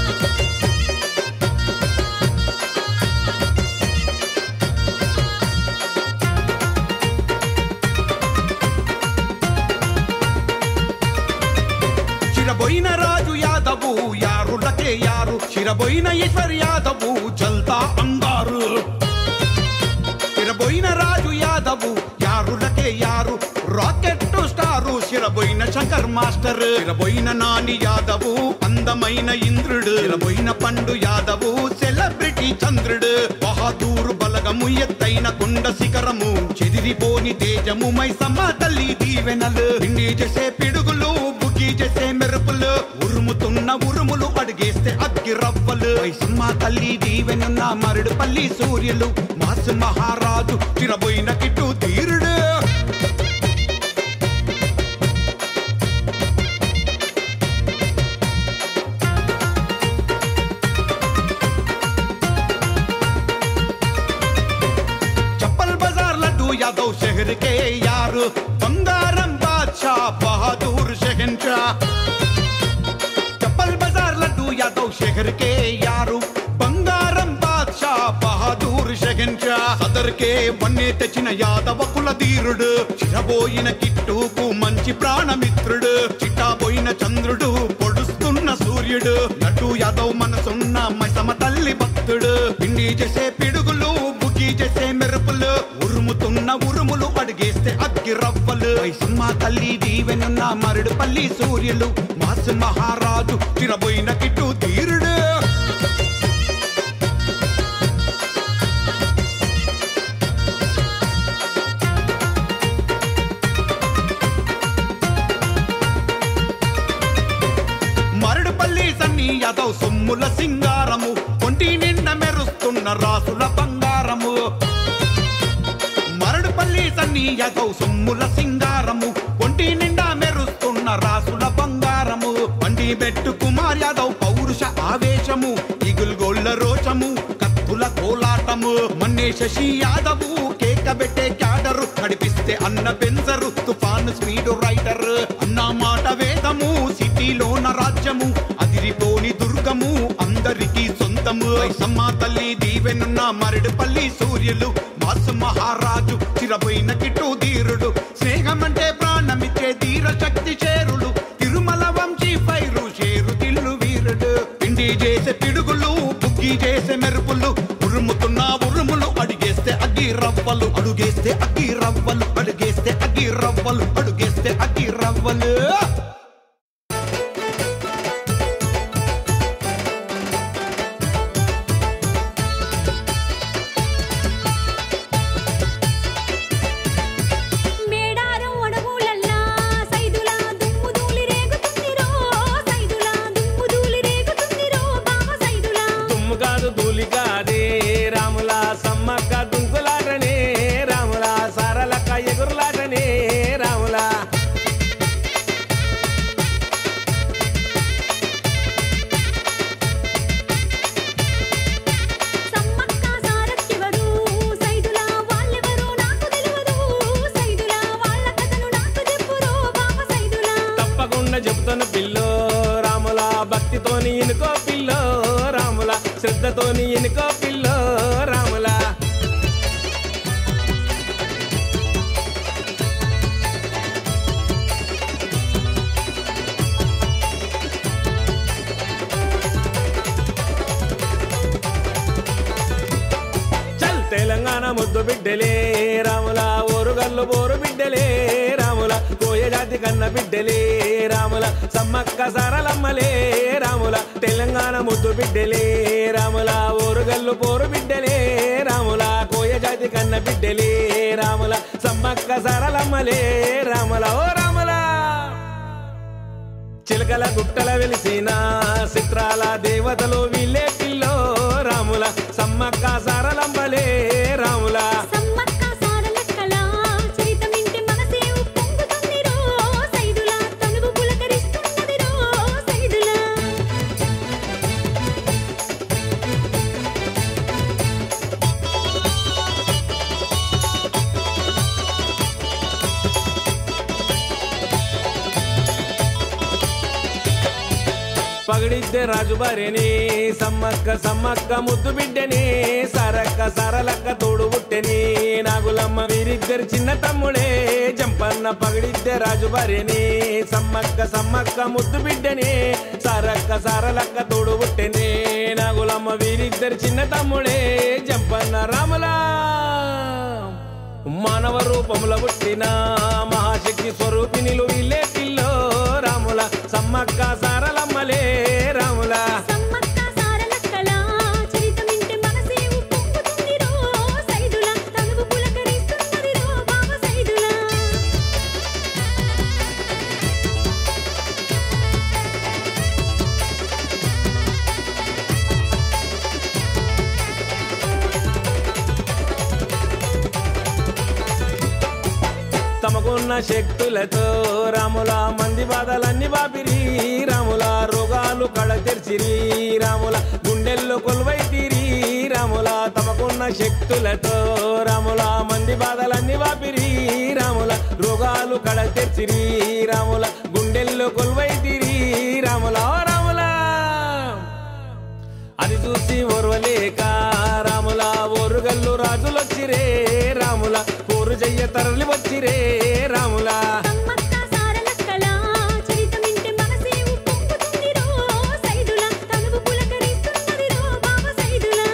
చిరబోయిన రాజు యాదవు యారులకే యారు చిరబోయిన ఈశ్వర్ యాదవు జల్తా అంగారు చిరబోయిన రాజు యాదవు యారులకే యారు rocket star Chiraboina Shankar master Chiraboina Nani Yadav అందమైన ఇంద్రుడు చిరబోయిన పండు యాదవు సెలబ్రిటీ చంద్రుడు బహదూరు బలగము ఎత్తైన కొండ శిఖరము చెదిరిపోని తేజము మైసమ్మ తల్లి దీవెనలు పిండి చేసే పిడుగులు బుగ్గి చేసే మెరుపులు ఉరుముతున్న ఉరుములు అడిగేస్తే అగ్గి రవ్వలు మైసమ్మ తల్లి దీవెనున్న మరుడు పల్లి సూర్యులు మాసు మహారాజు చిరబోయిన కిట్టు ధీరుడు चप्पल बाजार लड्डू यादव शहर के यार बंगारम बादशाह बहादुर शहनशाह चप्पल बाजार लड्डू यादव शहर के यारू బంగారం బాద్షా బహదూర్ షహన్షా సదర్ కే వన్నే తెచ్చిన యాదవ కుల ధీరుడు చిరబోయిన కిట్టుకు మంచి ప్రాణమిత్రుడు చిట్టాబోయిన చంద్రుడు పొడుస్తున్న సూర్యుడు నటు యాదవ్ మనసున్న మైసమ తల్లి భక్తుడు పిండి చేసే పిడుగులు బుగ్గి చేసే మెరుపులు ఉరుముతున్న ఉరుములు అడిగేస్తే అగ్గి రవ్వలు మైసమ్మ తల్లి దీవెనున్న మరుడు పల్లి సూర్యులు మాసు మహారాజు చిరబోయిన కిట్టు ధీరుడు మరడుపల్లి సన్ని యాదవ్ సొమ్ముల సింగారము ఒంటి నిండ మెరుస్తున్న రాసుల బంగారము మరడుపల్లి సన్ని యాదవ్ సొమ్ముల సింగారము ఒంటి నిండా మెరుస్తున్న రాసుల బంగారము పండి బెట్టు కుమార్ యాదవ్ పౌరుష ఆవేశము ఇగుల్ గోళ్ళ రోషము కత్తుల కోలాటము మన్నే శశి యాదవు కేక పెట్టే క్యాడరు నడిపిస్తే అన్న బెంజరు తుఫాను స్పీడ్ రైడర్ అన్న మాట వేదము సిటీలోన రాజ్యము అదిరిపోని దుర్గము అందరికీ సొంతము వైసమ్మ తల్లి దీవెనున్న మరడుపల్లి సూర్యులు మాసు మహారాజు చిరబోయిన కిట్టు ధీరుడు స్నేహమంటే ప్రాణమిచ్చే ధీర శక్తి చేరుడు తిరుమల వంశీ పైరు షేరు తిల్లు వీరుడు పిండి చేసే పిడుగులు బుగ్గి చేసే మెరుపులు ఉరుముతున్న ఉరుములు అడిగేస్తే అగ్గి రవ్వలు అడుగేస్తే అగ్గి రవ్వలు అడుగేస్తే అగ్గి రవ్వలు అడుగేస్తే అగ్గి రవ్వలు శ్రద్ధతోని ఇనుకో పిల్లో రాముల శ్రద్ధతోని ఇనుకో పిల్లో రాముల చల్ తెలంగాణ ముద్దు బిడ్డలే రాముల ఓరుగల్లు బోరు బిడ్డలే రాముల కోయ జాతి కన్న బిడ్డలే రాముల సమ్మక్క సరళమ్మలే రాముల తెలంగాణ ముద్దు బిడ్డలే రాముల ఓరుగల్లు పోరు బిడ్డలే రాముల కోయ జాతి కన్న బిడ్డలే రాముల సమ్మక్క సరళమ్మలే రాముల ఓ రాముల చిలకల గుట్టల వెలిసిన చిత్రాల దేవతలు వీళ్ళే పిల్లో రాముల సమ్మక్క సారలంబలే రాముల సమ్మక్క సారలక్కల చరితమింటి మనసే ఉప్పొంగుతుందిరో సైదులా తనువు పులకరిస్తున్నదిరో సైదులా పగిడిద్దే రాజు భార్యని సమ్మక్క సమ్మక్క ముద్దు బిడ్డని సరక్క సరలక్క తోడు బుట్టెని నాగులమ్మ వీరిద్దరు చిన్న తమ్ముడే జంపన్న పగిడిద్దే రాజు భార్యని సమ్మక్క సమ్మక్క ముద్దు బిడ్డని సరక్క సరలక్క తోడు బుట్టెని నాగులమ్మ వీరిద్దరు చిన్న తమ్ముడే జంపన్న రాములా మానవ రూపముల పుట్టిన మహాశక్తి స్వరూపిణిలు వీళ్ళే పిల్లో రాముల సమ్మక్క సారలమ్మలే రాముల సమ్మక్క సారలక్కల చరితమింటి మనసే ఉప్పొంగుతుందిరో సైదులా తనువు పులకరిస్తున్నదిరో బావ సైదులా తమకున్న శక్తులతో రాముల మంది బాధలన్నీ బాపిరి రాముల రోగాలు కడ తెరిచిరి రాముల గుండెల్లో కొలువైతిరి రాముల తమకున్న శక్తులతో రాముల మంది బాధలన్నీ బాపిరి రాముల రోగాలు కడ తెరిచిరి రాముల గుండెల్లో కొలువైతిరి రాముల ఓ రాముల అది చూసి ఓర్వలేక రాముల ఓరుగల్లు రాజులొచ్చిరే రాముల పోరు చెయ్య తరలి వచ్చిరే రాముల సమ్మక్క సారలక్కల చరితమింటి మనసే ఉప్పొంగుతుందిరో సైదులా తనువు పులకరిస్తున్నదిరో బావ సైదులా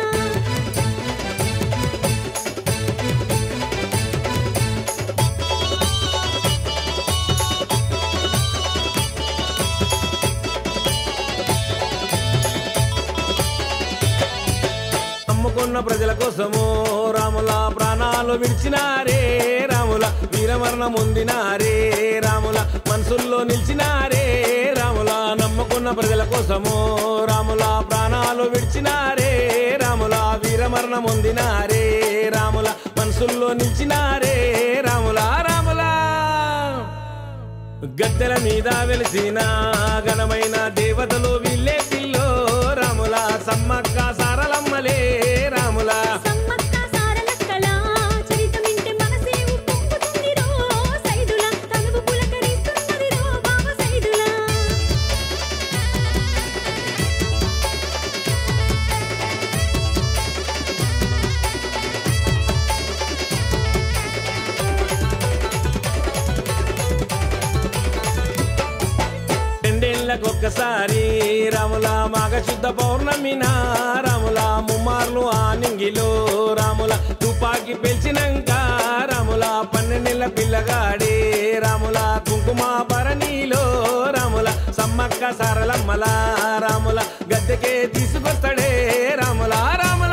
నమ్ముకున్న ప్రజల కోసము రాముల ప్రాణాలు విడిచినారే రాముల వీరమరణం పొందినారే రాముల మనసుల్లో నిలిచినారే రాముల నమ్ముకున్న ప్రజల కోసము రాముల ప్రాణాలు విడిచినారే రాముల వీరమరణం పొందినారే రాముల మనసుల్లో నిలిచినారే రాముల రాముల గద్దెల మీద వెలిసిన ఘనమైన దేవతలు వీళ్ళే పిల్లో రాముల సమ్మక్క సారలమ్మలే రాముల సమ్మక్క సారలక్కల చరితమింటి మనసే ఉప్పొంగుతుందిరో సైదులా తనువు పులకరిస్తున్నదిరో బావ సైదులా రెండేళ్లకొక్కసారి రాముల మాఘ శుద్ధ పౌర్ణమిన రాముల ముమ్మార్లు ఆ నింగిలో రాముల తుపాకి పెంచినంక రాముల పన్నెండేళ్ల పిల్లగాడే రాముల కుంకుమ భరణిలో రాముల సమ్మక్క సరళమ్మల రాముల గద్దెకే తీసుకొస్తాడే రాముల రాముల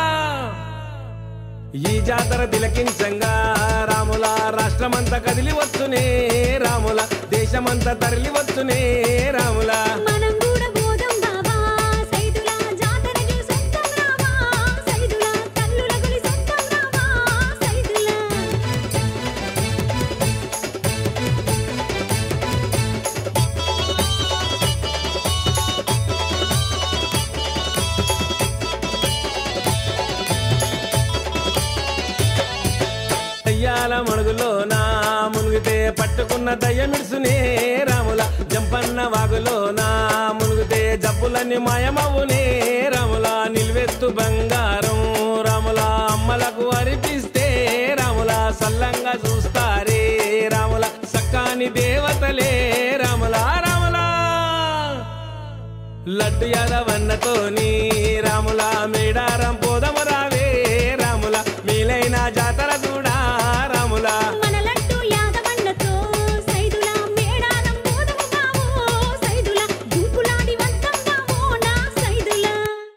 ఈ జాతర తిలకించంగా రాముల రాష్ట్రమంతా కదిలి వచ్చునే రాముల దేశమంతా తరలి వచ్చునే రాముల మనం కూడా పోదాం బావా సైదులా జాతరకి సొంతం రావా సైదులా కల్లుల గులి సొంతం రావా సైదులా అయ్యాల మడుగులో నా మునుగు మునిగితే పట్టుకున్న దయ్యమిడుసునే రాముల జంపన్న వాగులోన మునిగితే జబ్బులన్నీ మాయమవునే రాముల నిల్వెత్తు బంగారం రాముల అమ్మలకు అరిపిస్తే రాముల సల్లంగా చూస్తారే రాముల సక్కాని దేవతలే రాముల రాముల లడ్డు యాదవన్నతోని రాముల మేడారం పోదము రావే రాముల మీలైన జాతర చూడా రాముల మన లడ్డు యాదవన్నతో సైదుల మేడారం పోదము కావో సైదుల గుంపులాడి వంతం కావో నా సైదుల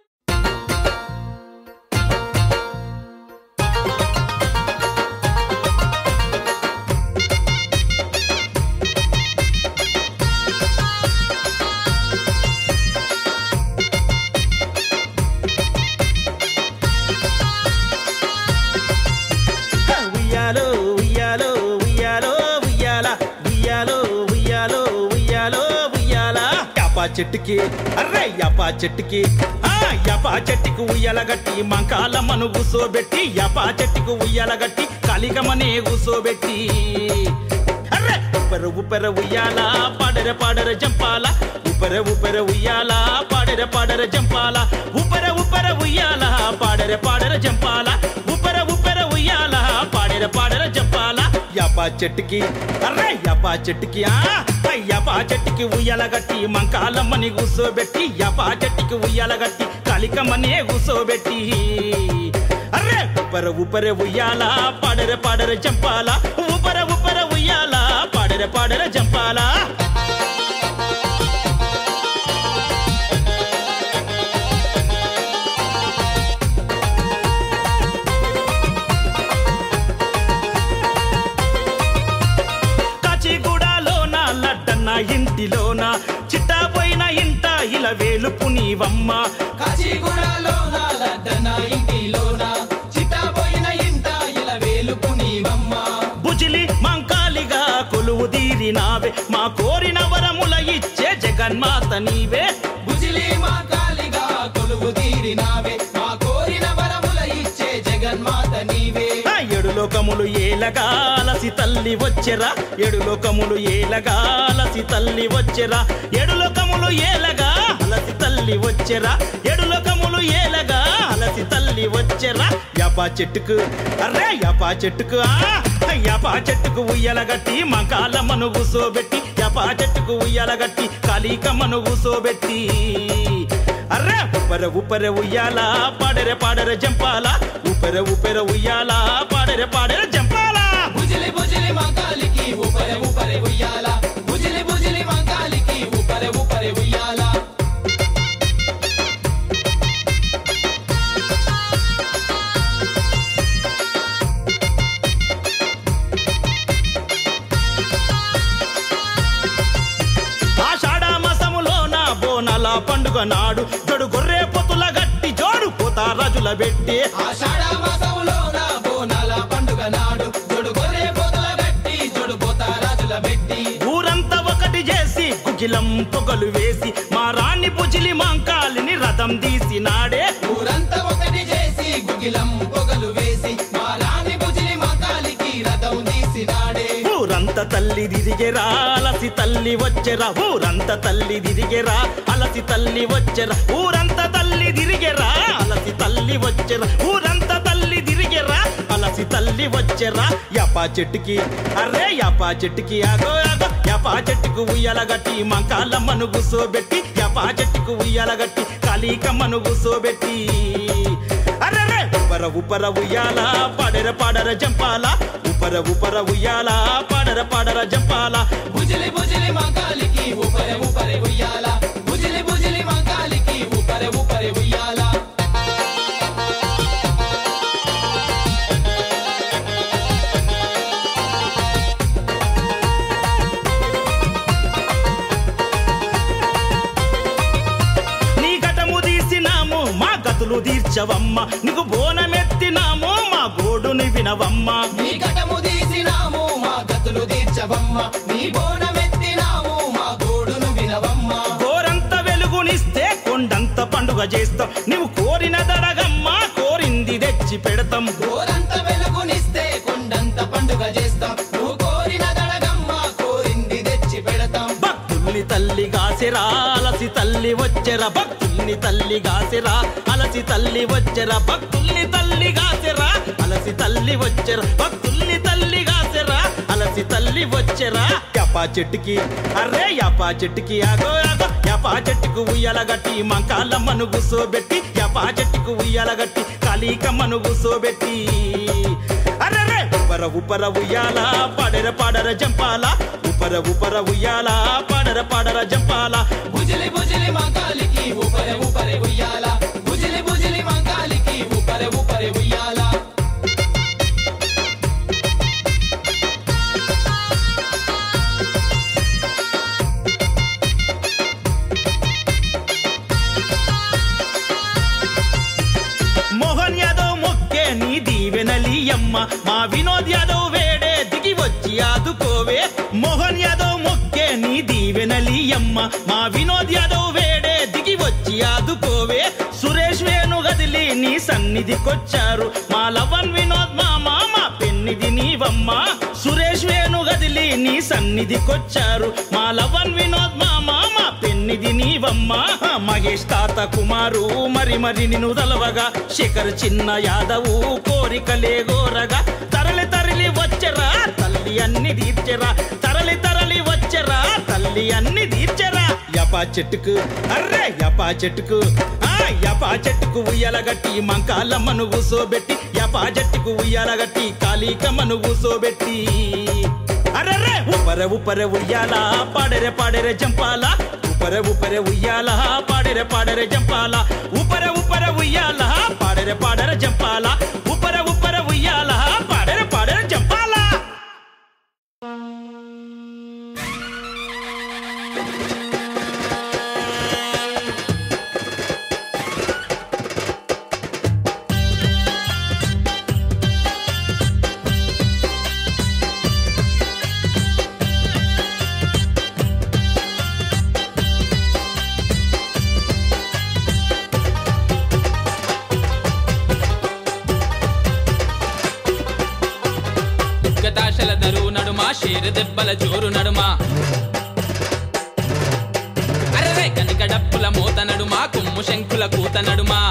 ఉయ్యాలో ఉయ్యాలో ఉయ్యాలో ఉయ్యాల ఉయ్యాలో ఉయ్యాలో ఉయ్యాలో ఉయ్యాల యాపా చెట్టుకి అర్రే యాపా చెట్టుకి ఆ యాపా చెట్టుకు ఉయ్యాల గట్టి మంకాలమ్మను కూసోబెట్టి యాపా చెట్టుకు ఉయ్యాల గట్టి కలిగమనే కూసోబెట్టి అర్రే ఉప్పర ఉప్పర ఉయ్యాల పాడర పాడర జంపాల ఉప్పర ఉప్పర ఉయ్యాల పాడర పాడర జంపాల ఉప్పర ఉప్పర ఉయ్యాల పాడర పాడర జంపాల ఉప్పర ఉప్పర ఉయ్యాల పాడర పాడర జంపాల యాపా చెట్టుకి అర్రే యాపా చెట్టుకి ఆ ఆ యాపా చెట్టుకి ఉయ్యాల గట్టి మంకాలమ్మని కూసోబెట్టి యాపా చెట్టుకి ఉయ్యాల గట్టి కలికమ్మనే కూసోబెట్టి అర్రే ఉప్పర ఉప్పర ఉయ్యాల పాడర పాడర జంపాల ఉప్పర ఉప్పర ఉయ్యాల పాడర పాడర జంపాల కాచిగూడలోన లడ్డన్న ఇంటిలోన చిట్టాపోయిన ఇంట ఇలా వేలుపు నీవమ్మ కాచిగూడలోన లడ్డన ఇంటిలోన చిట్టపోయిన ఇంట ఇలా వేలుపు నీవమ్మ బుజిలి మంకాలిగా కొలువు తీరినావే మా కోరిన వరముల ఇచ్చే జగన్మాత నీవే బుజిలి మా కాలిగా కొలువు తీరినావే మా కోరిన వరముల ఇచ్చే జగన్మాత నీవే ఆ ఏడు లోకములు ఏలగాలసి తల్లి వచ్చెరా ఏడు లోకములు ఏలగాలసి తల్లి వచ్చెరా ఏడు లోకములు ఏలగా అలసి తల్లి వచ్చెరా ఏడు లోకములు ఏలగా అలసి తల్లి వచ్చెరా యాపా చెట్టుకు అర్రే యాపా చెట్టుకు ఆ యాపా చెట్టుకు ఉయ్యలగట్టి మా కాలమ్మను కూసోబెట్టి యాపా చెట్టుకు ఉయ్యలగట్టి కాళీకమ్మను కూసోబెట్టి అర్రే ఉప్పర ఉప్పర ఉయ్యాల పాడర పాడర జంపాల ఉప్పర ఉప్పర ఉయ్యాల పాడర పాడర జంపాల బుజిలి బుజిలి మా కాలికి ఊపరే ఊపరే ఉయ్యాల బుజిలి బుజిలి మా కాలికి ఊపరే ఊపరే ఉయ్యాల ఆషాఢ మాసములోన బోనాల పండుగ నాడు జడు గొర్రె పొతుల గట్టి జోడు పోతారాజుల పెట్టి ఆషాఢ మాసములోన బోనాల పండుగ నాడు జొడు గొర్రె పోతల గట్టి జొడు పోత రాజుల పెట్టి ఊరంతా ఒకటి చేసి కుకిలం పొగలు వేసి మా రాణి పుజిలి మాంకాలిని రథం తీసినాడే ఊరంతా ఒకటి చేసి గుగిలం పొగలు వేసి మా రాణి బుజిలి మా కాలికి రథం తీసినాడే ఊరంత తల్లి దిరిగెరా అలసి తల్లి వచ్చెరా ఊరంత తల్లి దిరిగెరా అలసి తల్లి వచ్చెరా ఊరంత తల్లి దిరిగెరా అలసి తల్లి వచ్చెరా ఊరంత తల్లి దిరిగెరా అలసి తల్లి వచ్చెరా యాపా చెట్టుకి అరే యాపా చెట్టుకి ఆగో ఆగో యాపా చెట్టుకు ఉయ్యాల గట్టి మంకాలమ్మను కూసోబెట్టి యాపా చెట్టుకు ఉయ్యాల గట్టి కాళీకమ్మను కూసోబెట్టి అరే ఉప్పర ఉప్పర ఉయ్యాల పాడర పాడర జంపాల ఉప్పర ఉప్పర ఉయ్యాల పాడర పాడర జంపాల బుజిలి బుజిలి మా కాలికి ఊపరే ఊపరే ఉయ్యాల బుజిలి బుజిలి మా కాలికి ఊపరే ఊపరే ఉయ్యాల నీ ఘటము తీసినాము మా గతులు తీర్చవమ్మ నీకు బోనమెత్తినాము మా గోడుని వినవమ్మ నీ ఘటము తీసినాము మా గతులు తీర్చవమ్మ నీ బోనమెత్తినాము మా గోడును వినవమ్మ కోరంత వెలుగునిస్తే కొండంత పండుగ చేస్తాం నువ్వు కోరిన దడగమ్మ కోరింది తెచ్చి పెడతాం కోరంత వెలుగునిస్తే కొండంత పండుగ చేస్తాం నువ్వు కోరిన దడ గాసెరా అలసి తల్లి వచ్చెరా భక్తుల్ని తల్లి గాసెరా అలసి తల్లి వచ్చెరా భక్తుల్ని తల్లి గాసెరా అలసి తల్లి వచ్చెరా భక్తుల్ని తల్లి గాసెరా అలసి తల్లి వచ్చెరా యపా చెట్టుకి అరే యపా చెట్టుకి ఆగో ఆగో యపా చెట్టుకు ఉయ్యాల గట్టి మంకాలమ్మను గుసోబెట్టి యపా చెట్టుకు ఉయ్యాల గట్టి కాళీకమ్మను గుసోబెట్టి అరే ఉపర ఉపర ఉయ్యాల పడర పడర జంపాల ఉపర ఉపర ఉయ్యాల పడర పడర జంపాల బుజిలి బుజిలి మంకాలికి ఊపరే ఊపరే ఉయ్యాల బుజిలి బుజిలి మంకాలికి ఊపరే ఊపరే ఉయ్యాల మోహన్ యాదవ్ మొక్కే నీ దీవెనలియమ్మ మా వినోద్ యాదవ్ వేడే దిగి వచ్చి ఆదుకోవే మోహన్ యాదవ్ మొక్కే నీ దీవెనలియమ్మ మా వినోద్ యాదవ్ వేడే దిగి వచ్చి ఆదుకోవే సురేష్ వేణు గదిలి నీ సన్నిధికొచ్చారు మా లవన్ వినోద్ మా మామ పెన్నిది నీవమ్మ సురేష్ వేణు గదిలి నీ సన్నిధికొచ్చారు మా లవన్ వినోద్ మా మామ పెన్నిది నీవమ్మ మహేష్ తాత కుమారు మరి మరి నిన్ను తలవగా శేఖర్ చిన్న యాదవు కోరికలే గోరగా తరలి తరలి వచ్చరా తల్లి అన్ని తీర్చెరా తరలి తరలి వచ్చరా తల్లి అన్ని తీర్చెరా యపా చెట్టుకు అర్రే యపా చెట్టుకు ఆ యపా చెట్టుకు ఉయ్యాలగట్టి మంకాలమ్మను కూసోబెట్టి యపా చెట్టుకు ఉయ్యాలగట్టి కాళీకమ్మను కూసోబెట్టి అరరే ఉపర ఉపర ఉయ్యాల పాడరే పాడరే జంపాల ఉపర ఉపర ఉయ్యాల పాడరే పాడరే జంపాల ఉపర ఉపర ఉయ్యాల పాడరే పాడరే జంపాల ఉపర ఉపర ఉయ్యాల పాడరే పాడరే జంపాల దుర్గతాశల దరువు నడుమా షేరు దెబ్బల జోరు నడుమా అరే కనిక డప్పుల మూత నడుమా కొమ్ము శంకుల కూత నడుమా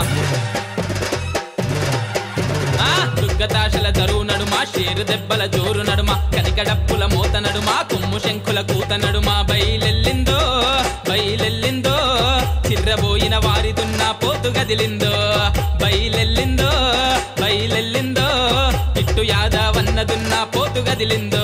ఆ దుర్గతాశల దరువు నడుమా షేరు దెబ్బల జోరు నడుమా కనిక డప్పుల మూత నడుమా కొమ్ము శంకుల కూత నడుమా బయలెల్లిందో బయలెల్లిందో చిర్రబోయిన వారిదున్న పోతు గదిలిందో బయలెల్లిందో బయలెల్లిందో ఇట్టు యాదవన్నదున్న పోతు గదిలిందో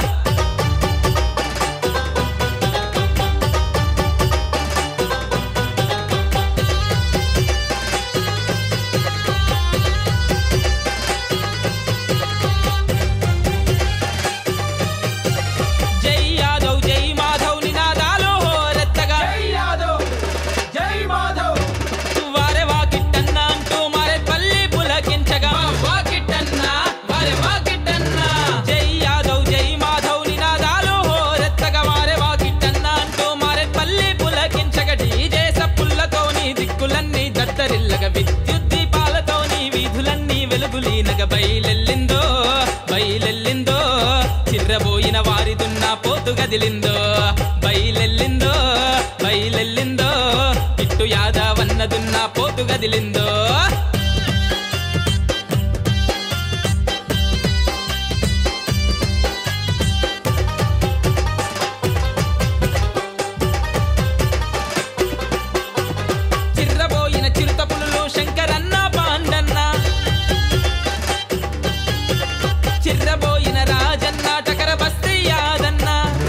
జై యాదవ్ జై మాధవ్ నినాదాలు హోరెత్తగా జై యాదవ్ జై మాధవ్ వారే వాకిట్టన్న అంటూ మారే పల్లి పులకించగా వాకిట్టన్న వారే వాకిట్టన్న జై యాదవ్ జై మాధవ్ నినాదాలు హోరెత్తగా వారే వాకిట్టన్న అంటూ మారే పల్లి పులకించగా డీజే సప్పుల్లతోని దిక్కులన్నీ దద్దరిల్లగా విద్యుత్ దీపాలతోని వీధులన్నీ వెలుగులీనగా బయలెల్లిందో బయలెల్లిందో చిర్రబోయిన వారిదున్న పోతు గదిలిందో బయలెల్లిందో బయలెల్లిందో ఇట్టు యాదవన్నదున్న పోతు గదిలిందో చిర్రబోయిన చిరుత పులులు శంకరన్న పాండన్న చిర్రబోయిన రాజన్న టకర బస్తీ యాదన్న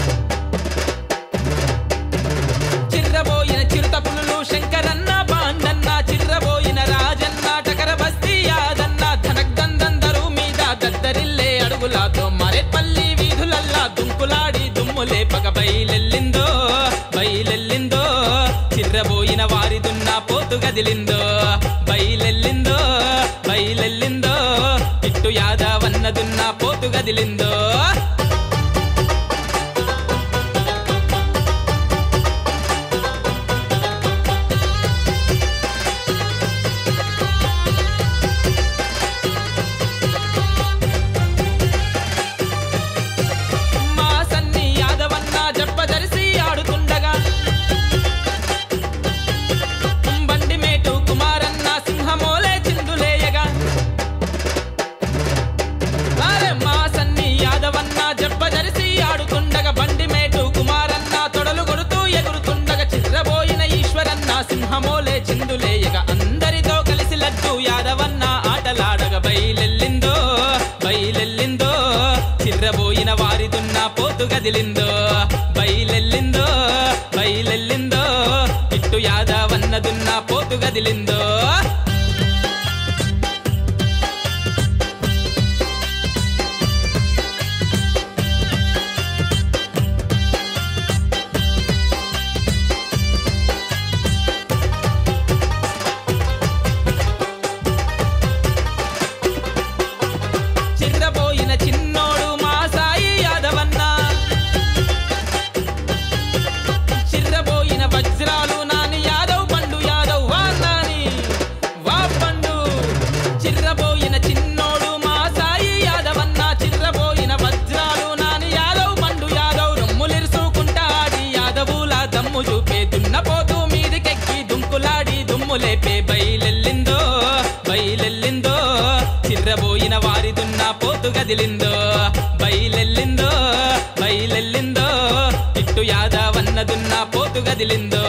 చిర్రబోయిన చిరుత పులులు శంకరన్న పాండన్న చిర్రబోయిన రాజన్న టకర బస్తీ యాదన్న ధనగ్దందందరు మీద దద్దరిల్లే అడుగులాతో మరెపల్లి వీధులల్లా దుంకులాడి దుమ్ము లేపక బయలెల్లిందో బయలెల్లిందో చిర్రబోయిన వారిదున్న పోతు గదిలిందో బయలెల్లిందో బయలెల్లిందో ఇట్టు యాదవన్నదున్న పోతు గదిలిందో మా సన్ని యాదవన్న జప్పదరిసి ఆడుతుండగా గంతులేయక అందరితో కలిసి లడ్డు యాదవన్న ఆటలాడగ బయలెల్లిందో బయలెల్లిందో చిర్రబోయిన వారిదున్న పోతు గదిలిందో బయలెల్లిందో బయలెల్లిందో ఇట్టు యాదవన్నదున్న పోతు గదిలిందో చిర్రబోయిన చిన్నోడు మా సాయి యాదవన్న చిర్రబోయిన వజ్రాలు నాని యాదవ్ పండు యాదవ్ వా నాని వా పండు చిర్రబోయిన చిన్నోడు మా సాయి యాదవన్న చిర్రబోయిన వజ్రాలు నాని యాదవ్ పండు యాదవ్ రొమ్ములిరుసుకుంటా ఆడి యాదవుల దమ్ము చూపే దున్నపోతూ మీదికెక్కి దుంకులాడి దుమ్ము లేపే బయలెల్లిందో బయలెల్లిందో చిర్రబోయిన వారి దున్న పోతు గదిలిందో బయలెల్లిందో బయలెల్లిందో ఇట్టు యాదవన్నదున్న పోతు గదిలిందో